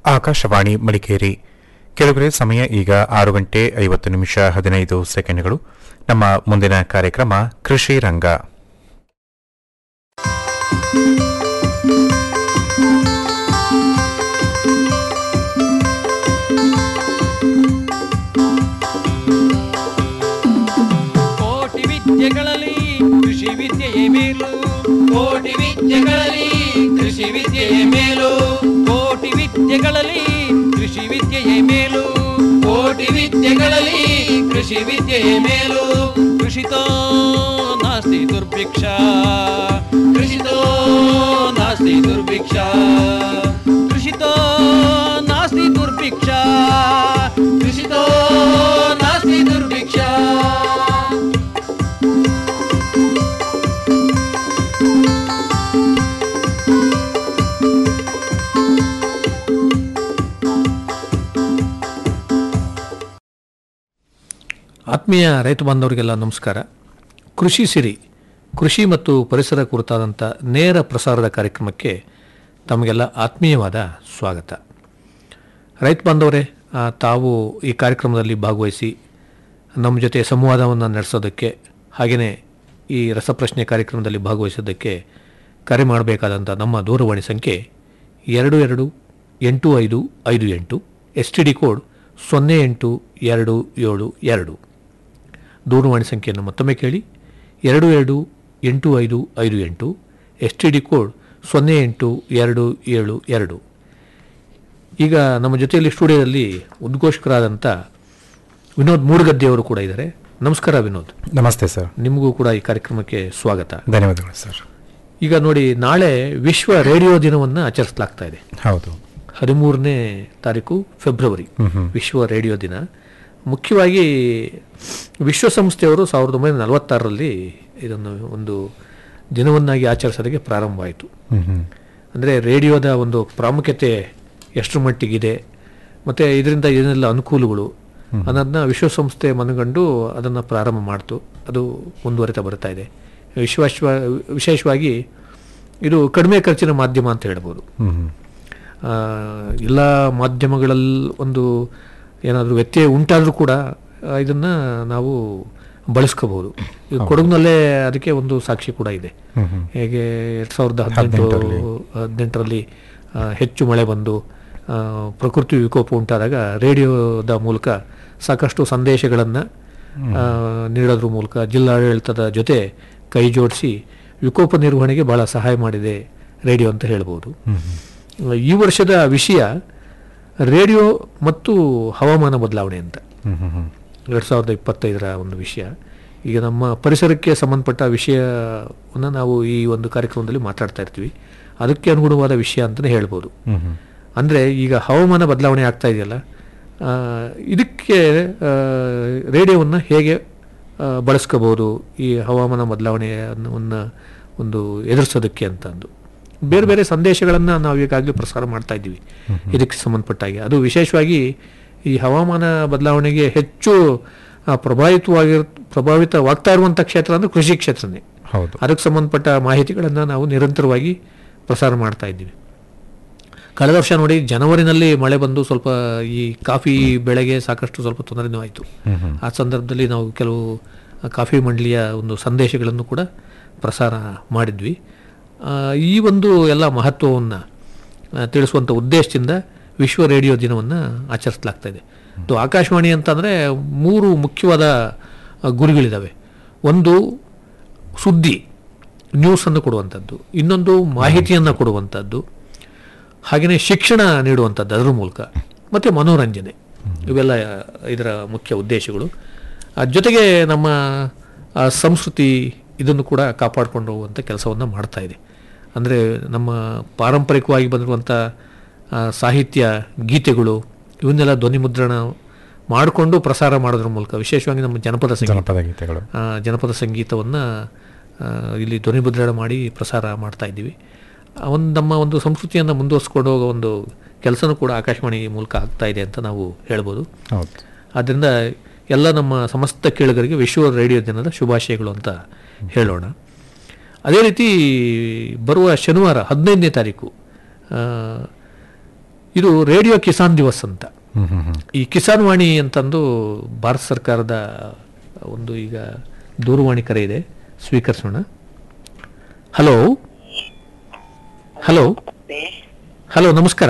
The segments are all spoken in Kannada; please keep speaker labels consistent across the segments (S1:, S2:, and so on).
S1: ಆಕಾಶವಾಣಿ ಮಡಿಕೇರಿ ಕೆಲವರೆ ಸಮಯ ಈಗ ಆರು ಗಂಟೆ ಐವತ್ತು ನಿಮಿಷ ಹದಿನೈದು ಸೆಕೆಂಡ್ಗಳು ನಮ್ಮ ಮುಂದಿನ ಕಾರ್ಯಕ್ರಮ ಕೃಷಿ ರಂಗ
S2: ಕೋಟಿ ವಿದ್ಯೆಗಳಲ್ಲಿ ಕೃಷಿ ವಿದ್ಯೆಯೇ ಮೇಲು ಕೋಟಿ ವಿದ್ಯೆಗಳಲ್ಲಿ ಕೃಷಿ ವಿದ್ಯೆಯೇ ಮೇಲು ಕೋಟಿ ವಿದ್ಯೆಗಳಲ್ಲಿ ಕೃಷಿ ವಿದ್ಯೆಯೇ ಮೇಲು ಕೋಟಿ ವಿದ್ಯೆಗಳಲ್ಲಿ ಕೃಷಿ ವಿದ್ಯೆಯೇ ಮೇಲು ಕೃಷಿತೋ ನಾಸ್ತಿ ದುರ್ಭಿಕ್ಷ ಕೃಷಿತೋ ನಾಸ್ತಿ ದುರ್ಭಿಕ್ಷ ಕೃಷಿತೋ ನಾಸ್ತಿ ದುರ್ಭಿಕ್ಷ ಕೃಷಿತೋ ನಾಸ್ತಿ ದುರ್ಭಿಕ್ಷ
S3: ಆತ್ಮೀಯ ರೈತ ಬಾಂಧವರಿಗೆಲ್ಲ ನಮಸ್ಕಾರ ಕೃಷಿ ಸಿರಿ ಕೃಷಿ ಮತ್ತು ಪರಿಸರ ಕುರಿತಾದಂಥ ನೇರ ಪ್ರಸಾರದ ಕಾರ್ಯಕ್ರಮಕ್ಕೆ ತಮಗೆಲ್ಲ ಆತ್ಮೀಯವಾದ ಸ್ವಾಗತ ರೈತ ಬಾಂಧವರೇ ಆ, ತಾವು ಈ ಕಾರ್ಯಕ್ರಮದಲ್ಲಿ ಭಾಗವಹಿಸಿ ನಮ್ಮ ಜೊತೆ ಸಂವಾದವನ್ನು ನಡೆಸೋದಕ್ಕೆ ಹಾಗೆಯೇ ಈ ರಸಪ್ರಶ್ನೆ ಕಾರ್ಯಕ್ರಮದಲ್ಲಿ ಭಾಗವಹಿಸೋದಕ್ಕೆ ಕರೆ ಮಾಡಬೇಕಾದಂಥ ನಮ್ಮ ದೂರವಾಣಿ ಸಂಖ್ಯೆ ಎರಡು ಎರಡು ಎಂಟು ಐದು ಐದು ಎಂಟು ಎಸ್ ಟಿ ಡಿ ಕೋಡ್ ಸೊನ್ನೆ ಎಂಟು ಎರಡು ಏಳು ಎರಡು ದೂರವಾಣಿ ಸಂಖ್ಯೆಯನ್ನು ಮತ್ತೊಮ್ಮೆ ಕೇಳಿ ಎರಡು ಎರಡು ಎಂಟು ಐದು ಐದು ಎಂಟು ಎಸ್ ಟಿ ಡಿ ಕೋಡ್ ಸೊನ್ನೆ ಎಂಟು ಎರಡು ಏಳು ಎರಡು ಈಗ ನಮ್ಮ ಜೊತೆಯಲ್ಲಿ ಸ್ಟುಡಿಯೋದಲ್ಲಿ ಉದ್ಘೋಷಕರಾದಂಥ ವಿನೋದ್ ಮೂಡುಗದ್ದೆಯವರು ಕೂಡ ಇದ್ದಾರೆ ನಮಸ್ಕಾರ ವಿನೋದ್
S1: ನಮಸ್ತೆ ಸರ್
S3: ನಿಮಗೂ ಕೂಡ ಈ ಕಾರ್ಯಕ್ರಮಕ್ಕೆ ಸ್ವಾಗತ
S1: ಧನ್ಯವಾದಗಳು ಸರ್
S3: ಈಗ ನೋಡಿ ನಾಳೆ ವಿಶ್ವ ರೇಡಿಯೋ ದಿನವನ್ನು ಆಚರಿಸಲಾಗ್ತಾ ಇದೆ
S1: ಹೌದು
S3: ಹದಿಮೂರನೇ ತಾರೀಕು ಫೆಬ್ರವರಿ ವಿಶ್ವ ರೇಡಿಯೋ ದಿನ ಮುಖ್ಯವಾಗಿ ವಿಶ್ವಸಂಸ್ಥೆಯವರು ಸಾವಿರದ ಒಂಬೈನೂರ ನಲವತ್ತಾರರಲ್ಲಿ ಇದನ್ನು ಒಂದು ದಿನವನ್ನಾಗಿ ಆಚರಿಸೋದಕ್ಕೆ ಪ್ರಾರಂಭವಾಯಿತು
S1: ಹ್ಮ್ ಹ್ಮ್
S3: ಅಂದರೆ ರೇಡಿಯೋದ ಒಂದು ಪ್ರಾಮುಖ್ಯತೆ ಎಷ್ಟರ ಮಟ್ಟಿಗಿದೆ ಮತ್ತು ಇದರಿಂದ ಏನೆಲ್ಲ ಅನುಕೂಲಗಳು ಅನ್ನೋದನ್ನ ವಿಶ್ವಸಂಸ್ಥೆ ಮನಗಂಡು ಅದನ್ನು ಪ್ರಾರಂಭ ಮಾಡ್ತು ಅದು ಮುಂದುವರಿತಾ ಬರ್ತಾ ಇದೆ ವಿಶ್ವಾಸ ವಿಶೇಷವಾಗಿ ಇದು ಕಡಿಮೆ ಖರ್ಚಿನ ಮಾಧ್ಯಮ ಅಂತ ಹೇಳ್ಬೋದು
S1: ಹ್ಮ್ ಹ್ಮ್
S3: ಆ, ಎಲ್ಲ ಮಾಧ್ಯಮಗಳಲ್ಲಿ ಒಂದು ಏನಾದರೂ ವ್ಯತ್ಯಯ ಉಂಟಾದರೂ ಕೂಡ ಆ, ಇದನ್ನ ನಾವು ಬಳಸ್ಕೋಬಹುದು ಇದು ಕೊಡಗಿನಲ್ಲೇ ಅದಕ್ಕೆ ಒಂದು ಸಾಕ್ಷಿ ಕೂಡ ಇದೆ
S1: ಹ್ಮ್ ಹ್ಮ್
S3: ಹೇಗೆ ಎರಡು ಸಾವಿರದ ಹದಿನೆಂಟು
S1: ಹದಿನೆಂಟರಲ್ಲಿ.
S3: ಹದಿನೆಂಟರಲ್ಲಿ ಆ, ಹೆಚ್ಚು ಮಳೆ ಬಂದು ಆ, ಪ್ರಕೃತಿ ವಿಕೋಪ ಉಂಟಾದಾಗ ರೇಡಿಯೋದ ಮೂಲಕ ಸಾಕಷ್ಟು ಸಂದೇಶಗಳನ್ನು ನೀಡೋದ್ರ ಮೂಲಕ ಜಿಲ್ಲಾಡಳಿತದ ಜೊತೆ ಕೈ ಜೋಡಿಸಿ ವಿಕೋಪ ನಿರ್ವಹಣೆಗೆ ಬಹಳ ಸಹಾಯ ಮಾಡಿದೆ ರೇಡಿಯೋ ಅಂತ ಹೇಳ್ಬೋದು
S1: ಹ್ಮ್ ಹ್ಮ್
S3: ಈ ವರ್ಷದ ವಿಷಯ ರೇಡಿಯೋ ಮತ್ತು ಹವಾಮಾನ ಬದಲಾವಣೆ ಅಂತ
S1: ಹ್ಮ್ ಹ್ಮ್ ಹ್ಮ್
S3: ಎರಡು ಸಾವಿರದ ಇಪ್ಪತ್ತೈದರ ಒಂದು ವಿಷಯ ಈಗ ನಮ್ಮ ಪರಿಸರಕ್ಕೆ ಸಂಬಂಧಪಟ್ಟ ವಿಷಯವನ್ನು ನಾವು ಈ ಒಂದು ಕಾರ್ಯಕ್ರಮದಲ್ಲಿ ಮಾತಾಡ್ತಾ ಇರ್ತೀವಿ ಅದಕ್ಕೆ ಅನುಗುಣವಾದ ವಿಷಯ ಅಂತಲೇ ಹೇಳ್ಬೋದು
S1: ಹ್ಮ್ ಹ್ಮ್
S3: ಅಂದರೆ ಈಗ ಹವಾಮಾನ ಬದಲಾವಣೆ ಆಗ್ತಾ ಇದೆಯಲ್ಲ ಆ, ಇದಕ್ಕೆ ಆ, ರೇಡಿಯೋವನ್ನು ಹೇಗೆ ಆ, ಬಳಸ್ಕೋಬೋದು ಈ ಹವಾಮಾನ ಬದಲಾವಣೆಯನ್ನು ಒಂದು ಎದುರಿಸೋದಕ್ಕೆ ಅಂತಂದು ಬೇರೆ ಬೇರೆ ಸಂದೇಶಗಳನ್ನು ನಾವು ಈಗಾಗಲೇ ಪ್ರಸಾರ ಮಾಡ್ತಾ ಇದ್ದೀವಿ ಇದಕ್ಕೆ ಸಂಬಂಧಪಟ್ಟಾಗೆ ಅದು ವಿಶೇಷವಾಗಿ ಈ ಹವಾಮಾನ ಬದಲಾವಣೆಗೆ ಹೆಚ್ಚು ಆ, ಪ್ರಭಾವಿತವಾಗಿರ್ ಪ್ರಭಾವಿತವಾಗ್ತಾ ಇರುವಂಥ ಕ್ಷೇತ್ರ ಅಂದರೆ ಕೃಷಿ ಕ್ಷೇತ್ರನೇ
S1: ಹೌದು
S3: ಅದಕ್ಕೆ ಸಂಬಂಧಪಟ್ಟ ಮಾಹಿತಿಗಳನ್ನು ನಾವು ನಿರಂತರವಾಗಿ ಪ್ರಸಾರ ಮಾಡ್ತಾ ಇದ್ದೀವಿ ಕಳೆದ ವರ್ಷ ನೋಡಿ ಜನವರಿನಲ್ಲಿ ಮಳೆ ಬಂದು ಸ್ವಲ್ಪ ಈ ಕಾಫಿ ಬೆಳೆಗೆ ಸಾಕಷ್ಟು ಸ್ವಲ್ಪ ತೊಂದರೆನೂ ಆಯಿತು
S1: ಹ್ಮ್ ಹ್ಮ್
S3: ಆ ಸಂದರ್ಭದಲ್ಲಿ ನಾವು ಕೆಲವು ಕಾಫಿ ಮಂಡಳಿಯ ಒಂದು ಸಂದೇಶಗಳನ್ನು ಕೂಡ ಪ್ರಸಾರ ಮಾಡಿದ್ವಿ ಆ, ಈ ಒಂದು ಎಲ್ಲ ಮಹತ್ವವನ್ನು ತಿಳಿಸುವಂಥ ಉದ್ದೇಶದಿಂದ ವಿಶ್ವ ರೇಡಿಯೋ ದಿನವನ್ನು ಆಚರಿಸಲಾಗ್ತಾ ಇದೆ ಇದು ಆಕಾಶವಾಣಿ ಅಂತಂದರೆ ಮೂರು ಮುಖ್ಯವಾದ ಆ, ಗುರಿಗಳಿದ್ದಾವೆ ಒಂದು ಸುದ್ದಿ ನ್ಯೂಸನ್ನು ಕೊಡುವಂಥದ್ದು ಇನ್ನೊಂದು ಮಾಹಿತಿಯನ್ನು ಕೊಡುವಂಥದ್ದು ಹಾಗೆಯೇ ಶಿಕ್ಷಣ ನೀಡುವಂಥದ್ದು ಅದರ ಮೂಲಕ ಮತ್ತು ಮನೋರಂಜನೆ ಇವೆಲ್ಲ ಇದರ ಮುಖ್ಯ ಉದ್ದೇಶಗಳು ಆ ಜೊತೆಗೆ ನಮ್ಮ ಆ, ಸಂಸ್ಕೃತಿ ಇದನ್ನು ಕೂಡ ಕಾಪಾಡಿಕೊಂಡು ಹೋಗುವಂಥ ಕೆಲಸವನ್ನು ಮಾಡ್ತಾ ಇದೆ ಅಂದರೆ ನಮ್ಮ ಪಾರಂಪರಿಕವಾಗಿ ಬಂದಿರುವಂಥ ಆ, ಸಾಹಿತ್ಯ ಗೀತೆಗಳು ಇವನ್ನೆಲ್ಲ ಧ್ವನಿಮುದ್ರಣ ಮಾಡಿಕೊಂಡು ಪ್ರಸಾರ ಮಾಡೋದ್ರ ಮೂಲಕ ವಿಶೇಷವಾಗಿ ನಮ್ಮ ಜನಪದ ಸಂಗೀತ
S1: ಜನಪದ ಗೀತೆಗಳು
S3: ಆ, ಜನಪದ ಸಂಗೀತವನ್ನು ಇಲ್ಲಿ ಧ್ವನಿಮುದ್ರಣ ಮಾಡಿ ಪ್ರಸಾರ ಮಾಡ್ತಾ ಇದ್ದೀವಿ ಆ ಒಂದು ನಮ್ಮ ಒಂದು ಸಂಸ್ಕೃತಿಯನ್ನು ಮುಂದುವರಿಸ್ಕೊಂಡು ಹೋಗೋ ಒಂದು ಕೆಲಸನೂ ಕೂಡ ಆಕಾಶವಾಣಿ ಮೂಲಕ ಆಗ್ತಾ ಇದೆ ಅಂತ ನಾವು ಹೇಳ್ಬೋದು
S1: ಹೌದು
S3: ಆದ್ದರಿಂದ ಎಲ್ಲ ನಮ್ಮ ಸಮಸ್ತ ಕೇಳುಗರಿಗೆ ವಿಶ್ವ ರೇಡಿಯೋ ದಿನದ ಶುಭಾಶಯಗಳು ಅಂತ ಹೇಳೋಣ ಅದೇ ರೀತಿ ಬರುವ ಶನಿವಾರ ಹದಿನೈದನೇ ತಾರೀಕು ಆ, ಇದು ರೇಡಿಯೋ ಕಿಸಾನ್ ದಿವಸ್ ಅಂತ
S1: ಹ್ಮ್ ಹ್ಮ್ ಹ್ಮ್
S3: ಈ ಕಿಸಾನ್ ವಾಣಿ ಅಂತಂದು ಭಾರತ ಸರ್ಕಾರದ ಒಂದು ಈಗ ದೂರವಾಣಿ ಕರೆ ಇದೆ ಸ್ವೀಕರಿಸೋಣ ಹಲೋ ಹಲೋ ಹಲೋ ನಮಸ್ಕಾರ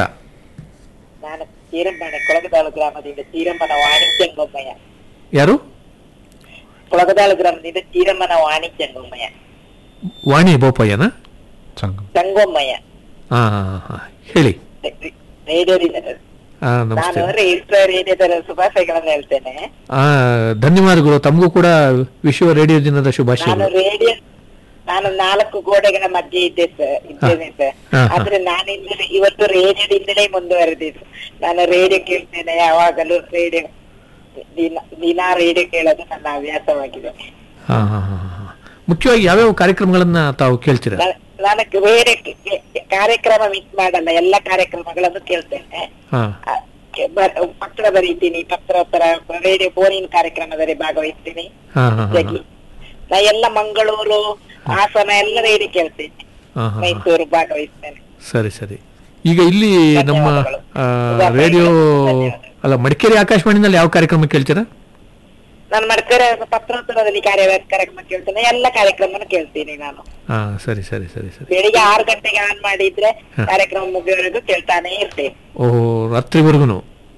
S4: ನಾನು ಚೀರಂಬಾಣೆ ಕೊಳಗದಾಳು ಗ್ರಾಮದಿಂದ ಚೀರಮ್ಮನ ವಾಣಿಜ್ಯಂಗೊಮ್ಮಯ್ಯ
S3: ಯಾರು
S4: ಕೊಳಗದಾಳು ಗ್ರಾಮದಿಂದ ಚೀರಮ್ಮನ ವಾಣಿಜ್ಯಂಗೊಮ್ಮಯ್ಯ
S3: ವಾಣಿ ಬೋಪಯ್ಯನ
S1: ಸಂಗಮ್
S4: ಸಂಗೊಮ್ಮಯ್ಯ
S3: ಹಾಂ ಹಾಂ ಹಾಂ ಹೇಳಿ
S4: ರೇಡಿಯೋದಿಂದ
S3: ಹಾಂ
S4: ನಾನು
S3: ನಮಸ್ತೆ
S4: ರೇಡಿಯೋ ರೇಡಿಯೋದ ಶುಭಾಶಯಗಳನ್ನು ಹೇಳ್ತೇನೆ
S3: ಆ, ಧನ್ಯವಾದಗಳು ತಮಗೂ ಕೂಡ ವಿಶ್ವ ರೇಡಿಯೋ ದಿನದ
S4: ನಾನು
S3: ಶುಭಾಶಯಗಳು
S4: ರೇಡಿಯೋ ನಾನು ನಾಲ್ಕು ಗೋಡೆಗಳ ಮಧ್ಯೆ ಇದ್ದೆ ಸರ್ ಇದ್ದೇನೆ ಸರ್
S3: ಹಾ, ಹಾ.
S4: ಆದ್ರೆ ನಾನಿಂದಲೇ ಇವತ್ತು ರೇಡಿಯೋದಿಂದಲೇ ಮುಂದುವರೆದಿದ್ದು ನಾನು ರೇಡಿಯೋ ಕೇಳ್ತೇನೆ ಯಾವಾಗಲೂ ರೇಡಿಯೋ ದಿನ ದಿನ ರೇಡಿಯೋ ಕೇಳೋದು ನನ್ನ ಹವ್ಯಾಸವಾಗಿದೆ
S3: ಹಾಂ ಹಾಂ ಹಾಂ ಹಾಂ ಮುಖ್ಯವಾಗಿ ಯಾವ್ಯಾವ ಕಾರ್ಯಕ್ರಮಗಳನ್ನ ತಾವು ಕೇಳ್ತೀರಾ
S4: ನಾನು- ನಾನು ಬೇರೆ ಕೆ- ಕೆ- ಕಾರ್ಯಕ್ರಮ ಮಿಸ್ ಮಾಡಲ್ಲ ಎಲ್ಲ ಕಾರ್ಯಕ್ರಮಗಳನ್ನು ಕೇಳ್ತೇನೆ
S3: ಹಾಂ
S4: ಆ, ಕೆ- ಬ- ಪತ್ರ ಬರೀತೀನಿ ಪತ್ರೋತ್ತರ ರೇಡಿಯೋ ಫೋನಿನ ಕಾರ್ಯಕ್ರಮದಲ್ಲಿ ಭಾಗವಹಿಸ್ತೀನಿ
S3: ಹಾಂ ಹಾಂ ಹಾಂ
S4: ಜಗ್ಗಿ. ನಾ ಎಲ್ಲ ಮಂಗಳೂರು ಹಾಸನ ಎಲ್ಲ ರೇಡಿಯೋ ಕೇಳ್ತೇನೆ
S3: ಹಾಂ ಹಾಂ
S4: ಮೈಸೂರು ಭಾಗವಹಿಸ್ತೇನೆ
S3: ಸರಿ ಸರಿ ಈಗ ಇಲ್ಲಿ ನಮ್ಮ
S4: ಧನ್ಯವಾದಗಳು.
S3: ಆ,
S4: ಶುಭ
S3: ರೇಡಿಯೋ
S4: ಧನ್ಯವಾದ.
S3: ಅಲ್ಲ ಮಡಿಕೇರಿ ಆಕಾಶವಾಣಿನಲ್ಲಿ ಯಾವ ಕಾರ್ಯಕ್ರಮ ಕೇಳ್ತೀರಾ
S4: ನಾನು ಮಾಡ್ತಾರೆ ಪತ್ರೋತ್ತರದಲ್ಲಿ ಕಾರ್ಯ ಕಾರ್ಯಕ್ರಮ ಕೇಳ್ತೇನೆ ಎಲ್ಲ ಕಾರ್ಯಕ್ರಮನ ಕೇಳ್ತೀನಿ ನಾನು
S3: ಹಾ ಸರಿ ಸರಿ ಸರಿ ಸರಿ
S4: ಬೆಳಿಗ್ಗೆ ಆರು ಗಂಟೆಗೆ ಆನ್ ಮಾಡಿದ್ರೆ
S3: ಹ.
S4: ಕಾರ್ಯಕ್ರಮ ಮುಗಿಯವರೆಗೂ ಕೇಳ್ತಾನೆ ಇರ್ತೇನೆ
S3: ಓಹೋ ರಾತ್ರಿವರೆಗೂ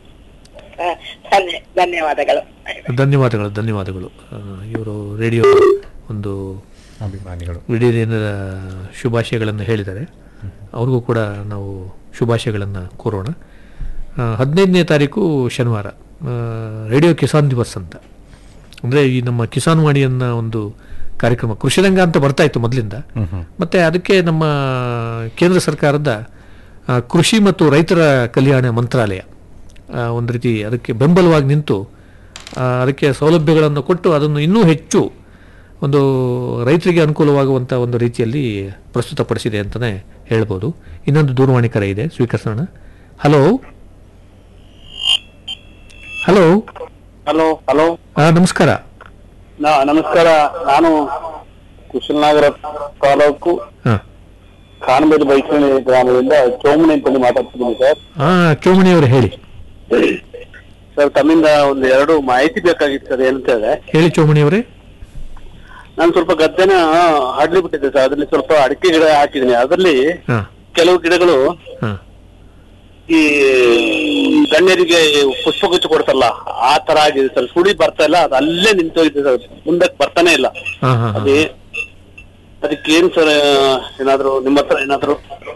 S4: ಆ, ಧನ್ಯ ಧನ್ಯವಾದಗಳು
S3: ಧನ್ಯವಾದಗಳು ಧನ್ಯವಾದಗಳು ಇವರು ರೇಡಿಯೋ ಒಂದು
S1: ಅಭಿಮಾನಿಗಳು
S3: ರೇಡಿಯೋ ದಿನದ ಶುಭಾಶಯಗಳನ್ನು ಹೇಳಿದ್ದಾರೆ ಅವ್ರಿಗೂ ಕೂಡ ನಾವು ಶುಭಾಶಯಗಳನ್ನು ಕೋರೋಣ ಆ, ಹದಿನೈದನೇ ತಾರೀಕು ಶನಿವಾರ ಆ, ರೇಡಿಯೋ ಕಿಸಾನ್ ದಿವಸ್ ಅಂತ ಅಂದರೆ ಈ ನಮ್ಮ ಕಿಸಾನ್ ವಾಣಿಯನ್ನ ಒಂದು ಕಾರ್ಯಕ್ರಮ ಕೃಷಿರಂಗ ಅಂತ ಬರ್ತಾ ಇತ್ತು ಮೊದಲಿಂದ
S1: ಹ್ಮ್ ಹ್ಮ್
S3: ಮತ್ತು ಅದಕ್ಕೆ ನಮ್ಮ ಕೇಂದ್ರ ಸರ್ಕಾರದ ಆ, ಕೃಷಿ ಮತ್ತು ರೈತರ ಕಲ್ಯಾಣ ಮಂತ್ರಾಲಯ ಆ, ಒಂದು ರೀತಿ ಅದಕ್ಕೆ ಬೆಂಬಲವಾಗಿ ನಿಂತು ಆ, ಅದಕ್ಕೆ ಸೌಲಭ್ಯಗಳನ್ನು ಕೊಟ್ಟು ಅದನ್ನು ಇನ್ನೂ ಹೆಚ್ಚು ಒಂದು ರೈತರಿಗೆ ಅನುಕೂಲವಾಗುವಂಥ ಒಂದು ರೀತಿಯಲ್ಲಿ ಪ್ರಸ್ತುತಪಡಿಸಿದೆ ಅಂತಲೇ ಹೇಳ್ಬೋದು ಇನ್ನೊಂದು ದೂರವಾಣಿ ಕರೆ ಇದೆ ಸ್ವೀಕರಿಸೋಣ ಹಲೋ ಹಲೋ
S5: ಹಲೋ ಹಲೋ
S3: ನಮಸ್ಕಾರ
S5: ನಾ- ನಮಸ್ಕಾರ ನಾನು ಕುಶಲನಗರ ತಾಲೂಕು
S3: ಹಾಂ
S5: ಖಾನಬೇಲಿ ಬೈಸಣಿ ಗ್ರಾಮದಿಂದ ಚೋಮಣಿ ಅಂತೇಳಿ ಮಾತಾಡ್ತಿದ್ದೀನಿ ಸರ್
S3: ಹಾಂ ಚೋಮಣಿ ಅವರು ಹೇಳಿ
S5: ಸರ್ ತಮ್ಮಿಂದ ಒಂದು ಎರಡು ಮಾಹಿತಿ ಬೇಕಾಗಿತ್ತು ಸರ್ ಏನಂತ ಹೇಳಿದ್ರೆ
S3: ಹೇಳಿ ಚೋಮಣಿ ಅವರೇ
S5: ನಾನು ಸ್ವಲ್ಪ ಗದ್ದೆನ ಹಡ್ಲಿ ಬಿಟ್ಟಿದ್ದೆ ಸರ್ ಅದ್ರಲ್ಲಿ ಸ್ವಲ್ಪ ಅಡಿಕೆ ಗಿಡ ಹಾಕಿದ್ದೀನಿ ಅದರಲ್ಲಿ
S3: ಹಾಂ
S5: ಕೆಲವು ಗಿಡಗಳು
S3: ಹಾಂ
S5: ಈ ಗಣ್ಯರಿಗೆ ಪುಷ್ಪಗುಚ್ಚ ಕೊಡ್ತಲ್ಲ ಆ ತರ ಆಗಿದೆ ಸರ್ ಸುಳಿ ಬರ್ತಾ ಇಲ್ಲ ಅದು ಅಲ್ಲೇ ನಿಂತೋಗಿದೆ ಸರ್ ಮುಂದಕ್ಕೆ ಬರ್ತಾನೆ ಇಲ್ಲ
S3: ಹಾಂ ಹಾಂ
S5: ಅದೇ ಅದಕ್ಕೆ ಏನ್ ಸರ್ ಏನಾದ್ರು ನಿಮ್ಮ ಹತ್ರ ಏನಾದ್ರು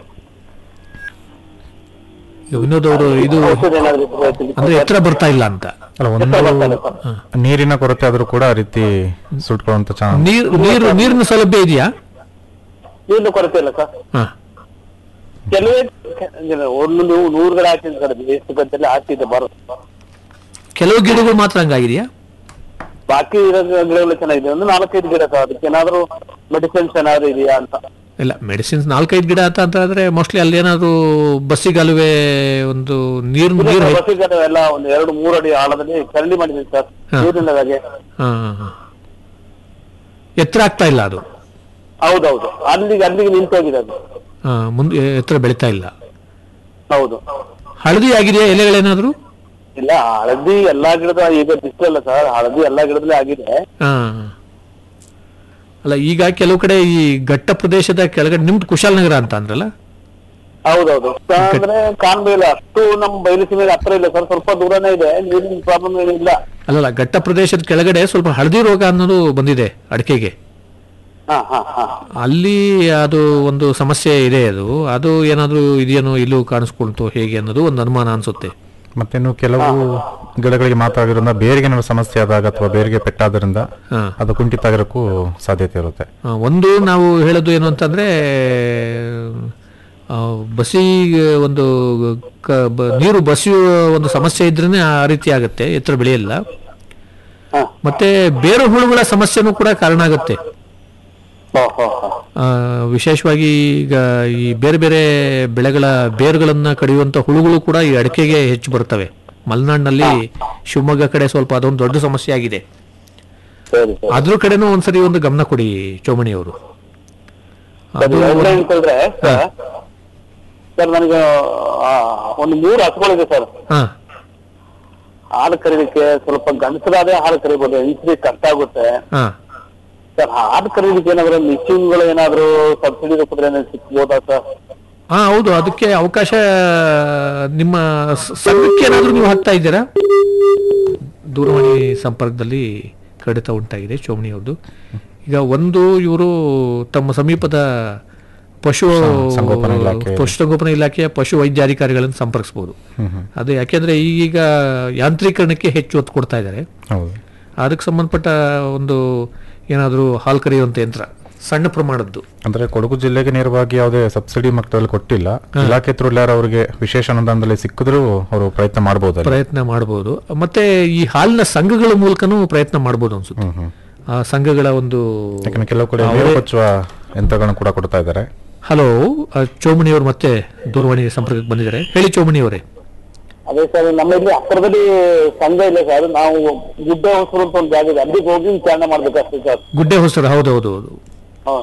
S3: ವಿನೋದ್ ಅವರು ಇದು
S5: ಔಷಧ ಏನಾದ್ರು ಇದ್ರೆ ತಿಳಿಸಿ.
S3: ಅಂದ್ರೆ ಎತ್ತರ ಬರ್ತಾ ಇಲ್ಲ ಅಂತ
S1: ಅಲ್ಲ ಒಂದು ನೀರಿನ ಕೊರತೆ ಆದ್ರೂ ಕೂಡ ಆ ರೀತಿ ಸುಟ್ಕೊಳ್ಳುವಂತ ಚಾನ್ಸ್
S3: ನೀರ್ ನೀರು ನೀರಿನ ಸೌಲಭ್ಯ ಇದೆಯಾ
S5: ನೀರಿನ ಕೊರತೆ ಇಲ್ಲ ಸರ್
S3: ಹಾ
S5: ಕೆಲವೇ ಒಂದು ನೀವು ನೂರು ಗಿಡ ಹಾಕಿದ್ರೆ ಸರ್ ಎಷ್ಟು ಗಂಟೆಲ್ಲ ಹಾಕಿದ್ದೆ ಬರುತ್ತೆ
S3: ಕೆಲವು ಗಿಡಗಳು ಮಾತ್ರ ಹಂಗಾಗಿದೆಯಾ
S5: ಬಾಕಿ ಇರೋ ಗಿಡಗಳು ಚೆನ್ನಾಗಿದೆ ಒಂದು ನಾಲ್ಕೈದು ಗಿಡ ಸರ್ ಅದಕ್ಕೆ ಏನಾದ್ರು ಮೆಡಿಸಿನ್ಸ್ ಏನಾದ್ರು ಇದೆಯಾ ಅಂತ
S3: ಇಲ್ಲ ಮೆಡಿಸಿನ್ಸ್ ನಾಲ್ಕೈದು ಗಿಡ ಅಂತ ಅಂತ ಆದ್ರೆ ಮೋಸ್ಟ್ಲಿ ಅಲ್ಲಿ ಏನಾದ್ರು ಬಸ್ಸಿಗಲುವೆ ಒಂದು ನೀರು
S5: ಇಲ್ಲ
S3: ನೀರು
S5: ಸರ್, ಬಸಿ ಗಿಡ ಎಲ್ಲ ಒಂದು ಎರಡು ಮೂರು ಅಡಿ ಆಳದಲ್ಲಿ ಚರಂಡಿ ಮಾಡಿದ್ದೀನಿ ಸರ್
S3: ಹಾ.
S5: ನೀರಿಲ್ಲದಾಗೆ
S3: ಹಾ ಹಾ, ಹಾ. ಎತ್ತರ ಆಗ್ತಾ ಇಲ್ಲ ಅದು
S5: ಹೌದೌದು ಅಲ್ಲಿಗೆ ಅಲ್ಲಿಗೆ ನಿಂತೋಗಿದೆ ಅದು
S3: ಹಾ, ಮುಂದೆ ಎತ್ತರ ಬೆಳೀತಾ ಇಲ್ಲ
S5: ಹೌದು
S3: ಹಳದಿ ಆಗಿದೆಯಾ ಎಲೆಗಳೇನಾದ್ರು
S5: ಇಲ್ಲ ಹಳದಿ ಎಲ್ಲಾ ಗಿಡದ ಈಗ ಬಿಸಿಲಲ್ಲ ಸರ್ ಹಳದಿ ಎಲ್ಲಾ ಗಿಡದಲ್ಲೇ ಆಗಿದೆ
S3: ಹಾ ಅಲ್ಲ ಈಗ ಕೆಲವು ಕಡೆ ಈ ಘಟ್ಟ ಪ್ರದೇಶದ ಕೆಳಗಡೆ ನಿಮ್ದು ಕುಶಾಲನಗರ ಅಂತ ಅಂದ್ರಲ್ಲ
S5: ಹೌದೌದು ಅಂದ್ರೆ ಕಾನ್ಬೇಲ ಅಷ್ಟು ನಮ್ ಬಯಲುಸೀಮೆಗೆ ಹತ್ರ ಇಲ್ಲ ಸರ್ ಸ್ವಲ್ಪ ದೂರನೇ ಇದೆ ನೀರಿನ ಪ್ರಾಬ್ಲಮ್ ಏನಿಲ್ಲ
S3: ಅಲ್ಲಲ್ಲ ಘಟ್ಟ ಪ್ರದೇಶದ ಕೆಳಗಡೆ ಸ್ವಲ್ಪ ಹಳದಿ ರೋಗ ಅನ್ನೋದು ಬಂದಿದೆ ಅಡಿಕೆಗೆ
S5: ಹಾ ಹಾ ಹಾ
S3: ಅಲ್ಲಿ ಅದು ಒಂದು ಸಮಸ್ಯೆ ಇದೆ ಅದು ಅದು ಏನಾದರೂ ಇದೆಯೇನೋ ಇಲ್ಲೂ ಕಾಣಿಸ್ಕೊಳ್ತು ಹೇಗೆ ಅನ್ನೋದು ಒಂದು ಅನುಮಾನ ಅನ್ಸುತ್ತೆ
S1: ಮತ್ತೇನು ಕೆಲವು ಗಿಡಗಳಿಗೆ ಮಾತ್ರ ಆಗಿರೋದ್ರಿಂದ ಬೇರಿಗೆ ಏನಾದ್ರು ಸಮಸ್ಯೆ ಆದಾಗ ಅಥವಾ ಬೇರಿಗೆ ಪೆಟ್ಟಾದ್ರಿಂದ
S3: ಹಾ.
S1: ಅದು ಕುಂಠಿತ ಆಗಿರೋಕ್ಕೂ ಸಾಧ್ಯತೆ ಇರುತ್ತೆ
S3: ಆ, ಒಂದು ನಾವು ಹೇಳೋದು ಏನು ಅಂತಂದ್ರೆ ಆ, ಬಸಿ ಒಂದು ಕ- ಬ- ನೀರು ಬಸಿಯುವ ಒಂದು ಸಮಸ್ಯೆ ಇದ್ರೇನೆ ಆ ರೀತಿ ಆಗುತ್ತೆ ಎತ್ತರ ಬೆಳೆಯಲ್ಲ
S5: ಹಾ
S3: ಮತ್ತೆ ಬೇರು ಹುಳುಗಳ ಸಮಸ್ಯೆನೂ ಕೂಡ ಕಾರಣ ಆಗುತ್ತೆ
S5: ಹೋ ಹೋ ಹೋ
S3: ಆ, ವಿಶೇಷವಾಗಿ ಈಗ ಈ ಬೇರೆ ಬೇರೆ ಬೆಳೆಗಳ ಬೇರುಗಳನ್ನ ಕಡಿಯುವಂತ ಹುಳುಗಳು ಕೂಡ ಈ ಅಡಿಕೆಗೆ ಹೆಚ್ಚು ಬರ್ತವೆ ಮಲೆನಾಡಿನಲ್ಲಿ ಶಿವಮೊಗ್ಗ ಕಡೆ ಸ್ವಲ್ಪ ಅದೊಂದು ದೊಡ್ಡ ಸಮಸ್ಯೆ ಆಗಿದೆ
S5: ಸರಿ ಸರಿ
S3: ಅದ್ರ ಕಡೆನೂ ಒಂದ್ಸರಿ ಒಂದು ಗಮನ ಕೊಡಿ ಚೋಮಣಿ ಅವರು
S5: ಸರಿ
S3: ಅದು
S5: ಒಳ್ಳೆ ಅಂತ ಹೇಳಿದ್ರೆ ಸರ್ ಸರ್ ನನಗೆ ಆ, ಒಂದು ಮೂರು ಹಸುಗಳಿದೆ ಸರ್
S3: ಹಾ
S5: ಹಾಲು ಕರೀಲಿಕ್ಕೆ ಸ್ವಲ್ಪ ಗಂಡಸರಾದ್ರೆ ಹಾಲು ಕರಿಬೋದು ಹೆಂಗಸ್ರಿಗೆ ಕಷ್ಟ ಆಗುತ್ತೆ
S3: ಹಾ
S5: ಸರ್ ಹಾಲು ಕರೀಲಿಕ್ಕೆ ಏನಾದ್ರು ಮಿಷಿನ್ಗಳು ಏನಾದ್ರು ಸಬ್ಸಿಡಿ ರೂಪದಲ್ಲಿ ಏನಾದ್ರು ಸಿಕ್ಬೋದಾ ಸರ್
S3: ಹಾ ಹೌದು ಅದಕ್ಕೆ ಅವಕಾಶ ನಿಮ್ಮ ಸ- ಸಂಘಕ್ಕೆ ಏನಾದರೂ ನೀವು ಹಾಕ್ತಾ ಇದ್ದೀರಾ ದೂರವಾಣಿ ಸಂಪರ್ಕದಲ್ಲಿ ಕಡಿತ ಉಂಟಾಗಿದೆ ಚೋಮಣಿ ಅವ್ರದ್ದು ಈಗ ಒಂದು ಇವರು ತಮ್ಮ ಸಮೀಪದ ಪಶು
S1: ಸಂಗೋಪನಾ ಇಲಾಖೆ.
S3: ಪಶುಸಂಗೋಪನಾ ಇಲಾಖೆಯ ಪಶು ವೈದ್ಯಾಧಿಕಾರಿಗಳನ್ನು ಸಂಪರ್ಕಿಸಬಹುದು ಅದು ಯಾಕೆಂದ್ರೆ ಈಗೀಗ ಯಾಂತ್ರೀಕರಣಕ್ಕೆ ಹೆಚ್ಚು ಒತ್ತು ಕೊಡ್ತಾ ಇದ್ದಾರೆ
S1: ಹೌದು
S3: ಅದಕ್ಕೆ ಸಂಬಂಧಪಟ್ಟ ಒಂದು ಏನಾದರೂ ಹಾಲು ಕರೆಯುವಂಥ ಯಂತ್ರ ಸಣ್ಣ ಪ್ರಮಾಣದ್ದು
S1: ಅಂದ್ರೆ ಕೊಡಗು ಜಿಲ್ಲೆಗೆ ನೇರವಾಗಿ ಯಾವುದೇ ಸಬ್ಸಿಡಿ ಮಟ್ಟದಲ್ಲಿ ಕೊಟ್ಟಿಲ್ಲ ಇಲಾಖೆ ಥ್ರೂ ಎಲ್ಲಾರು ಅವರಿಗೆ ವಿಶೇಷ ಅನುದಾನದಲ್ಲಿ ಸಿಕ್ಕಿದ್ರು ಅವರು ಪ್ರಯತ್ನ ಮಾಡಬಹುದಲ್ಲ
S3: ಪ್ರಯತ್ನ ಮಾಡಬಹುದು ಮತ್ತೆ ಈ ಹಾಲಿನ ಸಂಘಗಳ ಮೂಲಕನೂ ಪ್ರಯತ್ನ ಮಾಡಬಹುದು ಅನ್ಸುತ್ತೆ
S1: ಹ್ಮ್ ಹ್ಮ್
S3: ಆ ಸಂಘಗಳ ಒಂದು
S1: ಯಾಕಂದ್ರೆ ಕೆಲವು ಕಡೆ
S3: ಅವರೇ-
S1: ನೀರು ಕೊಚ್ಚುವ ಯಂತ್ರಗಳನ್ನು ಕೂಡ ಕೊಡ್ತಾ ಇದ್ದಾರೆ
S3: ಹಲೋ ಚೋಮಣಿಯವರು ಮತ್ತೆ ದೂರವಾಣಿ ಸಂಪರ್ಕಕ್ಕೆ ಬಂದಿದ್ದಾರೆ ಹೇಳಿ ಚೋಮಣಿಯವರೇ
S5: ಅದೇ ಸರ್ ನಮ್ಮಲ್ಲಿ ಹತ್ತಿರದಲ್ಲಿ ಸಂಘ ಇಲ್ಲ ಸರ್ ನಾವು ಗುಡ್ಡ ಹೊಸರು ಅಂತ ಒಂದು ಜಾಗ ಇದೆ ಅಲ್ಲಿಗೆ ಹೋಗಿ ವಿಚಾರಣೆ ಮಾಡ್ಬೇಕಷ್ಟೇ ಸರ್
S3: ಗುಡ್ಡೆ ಹೊಸರು ಹೌದು ಹೌದು ಹೌದು
S5: ಹಾ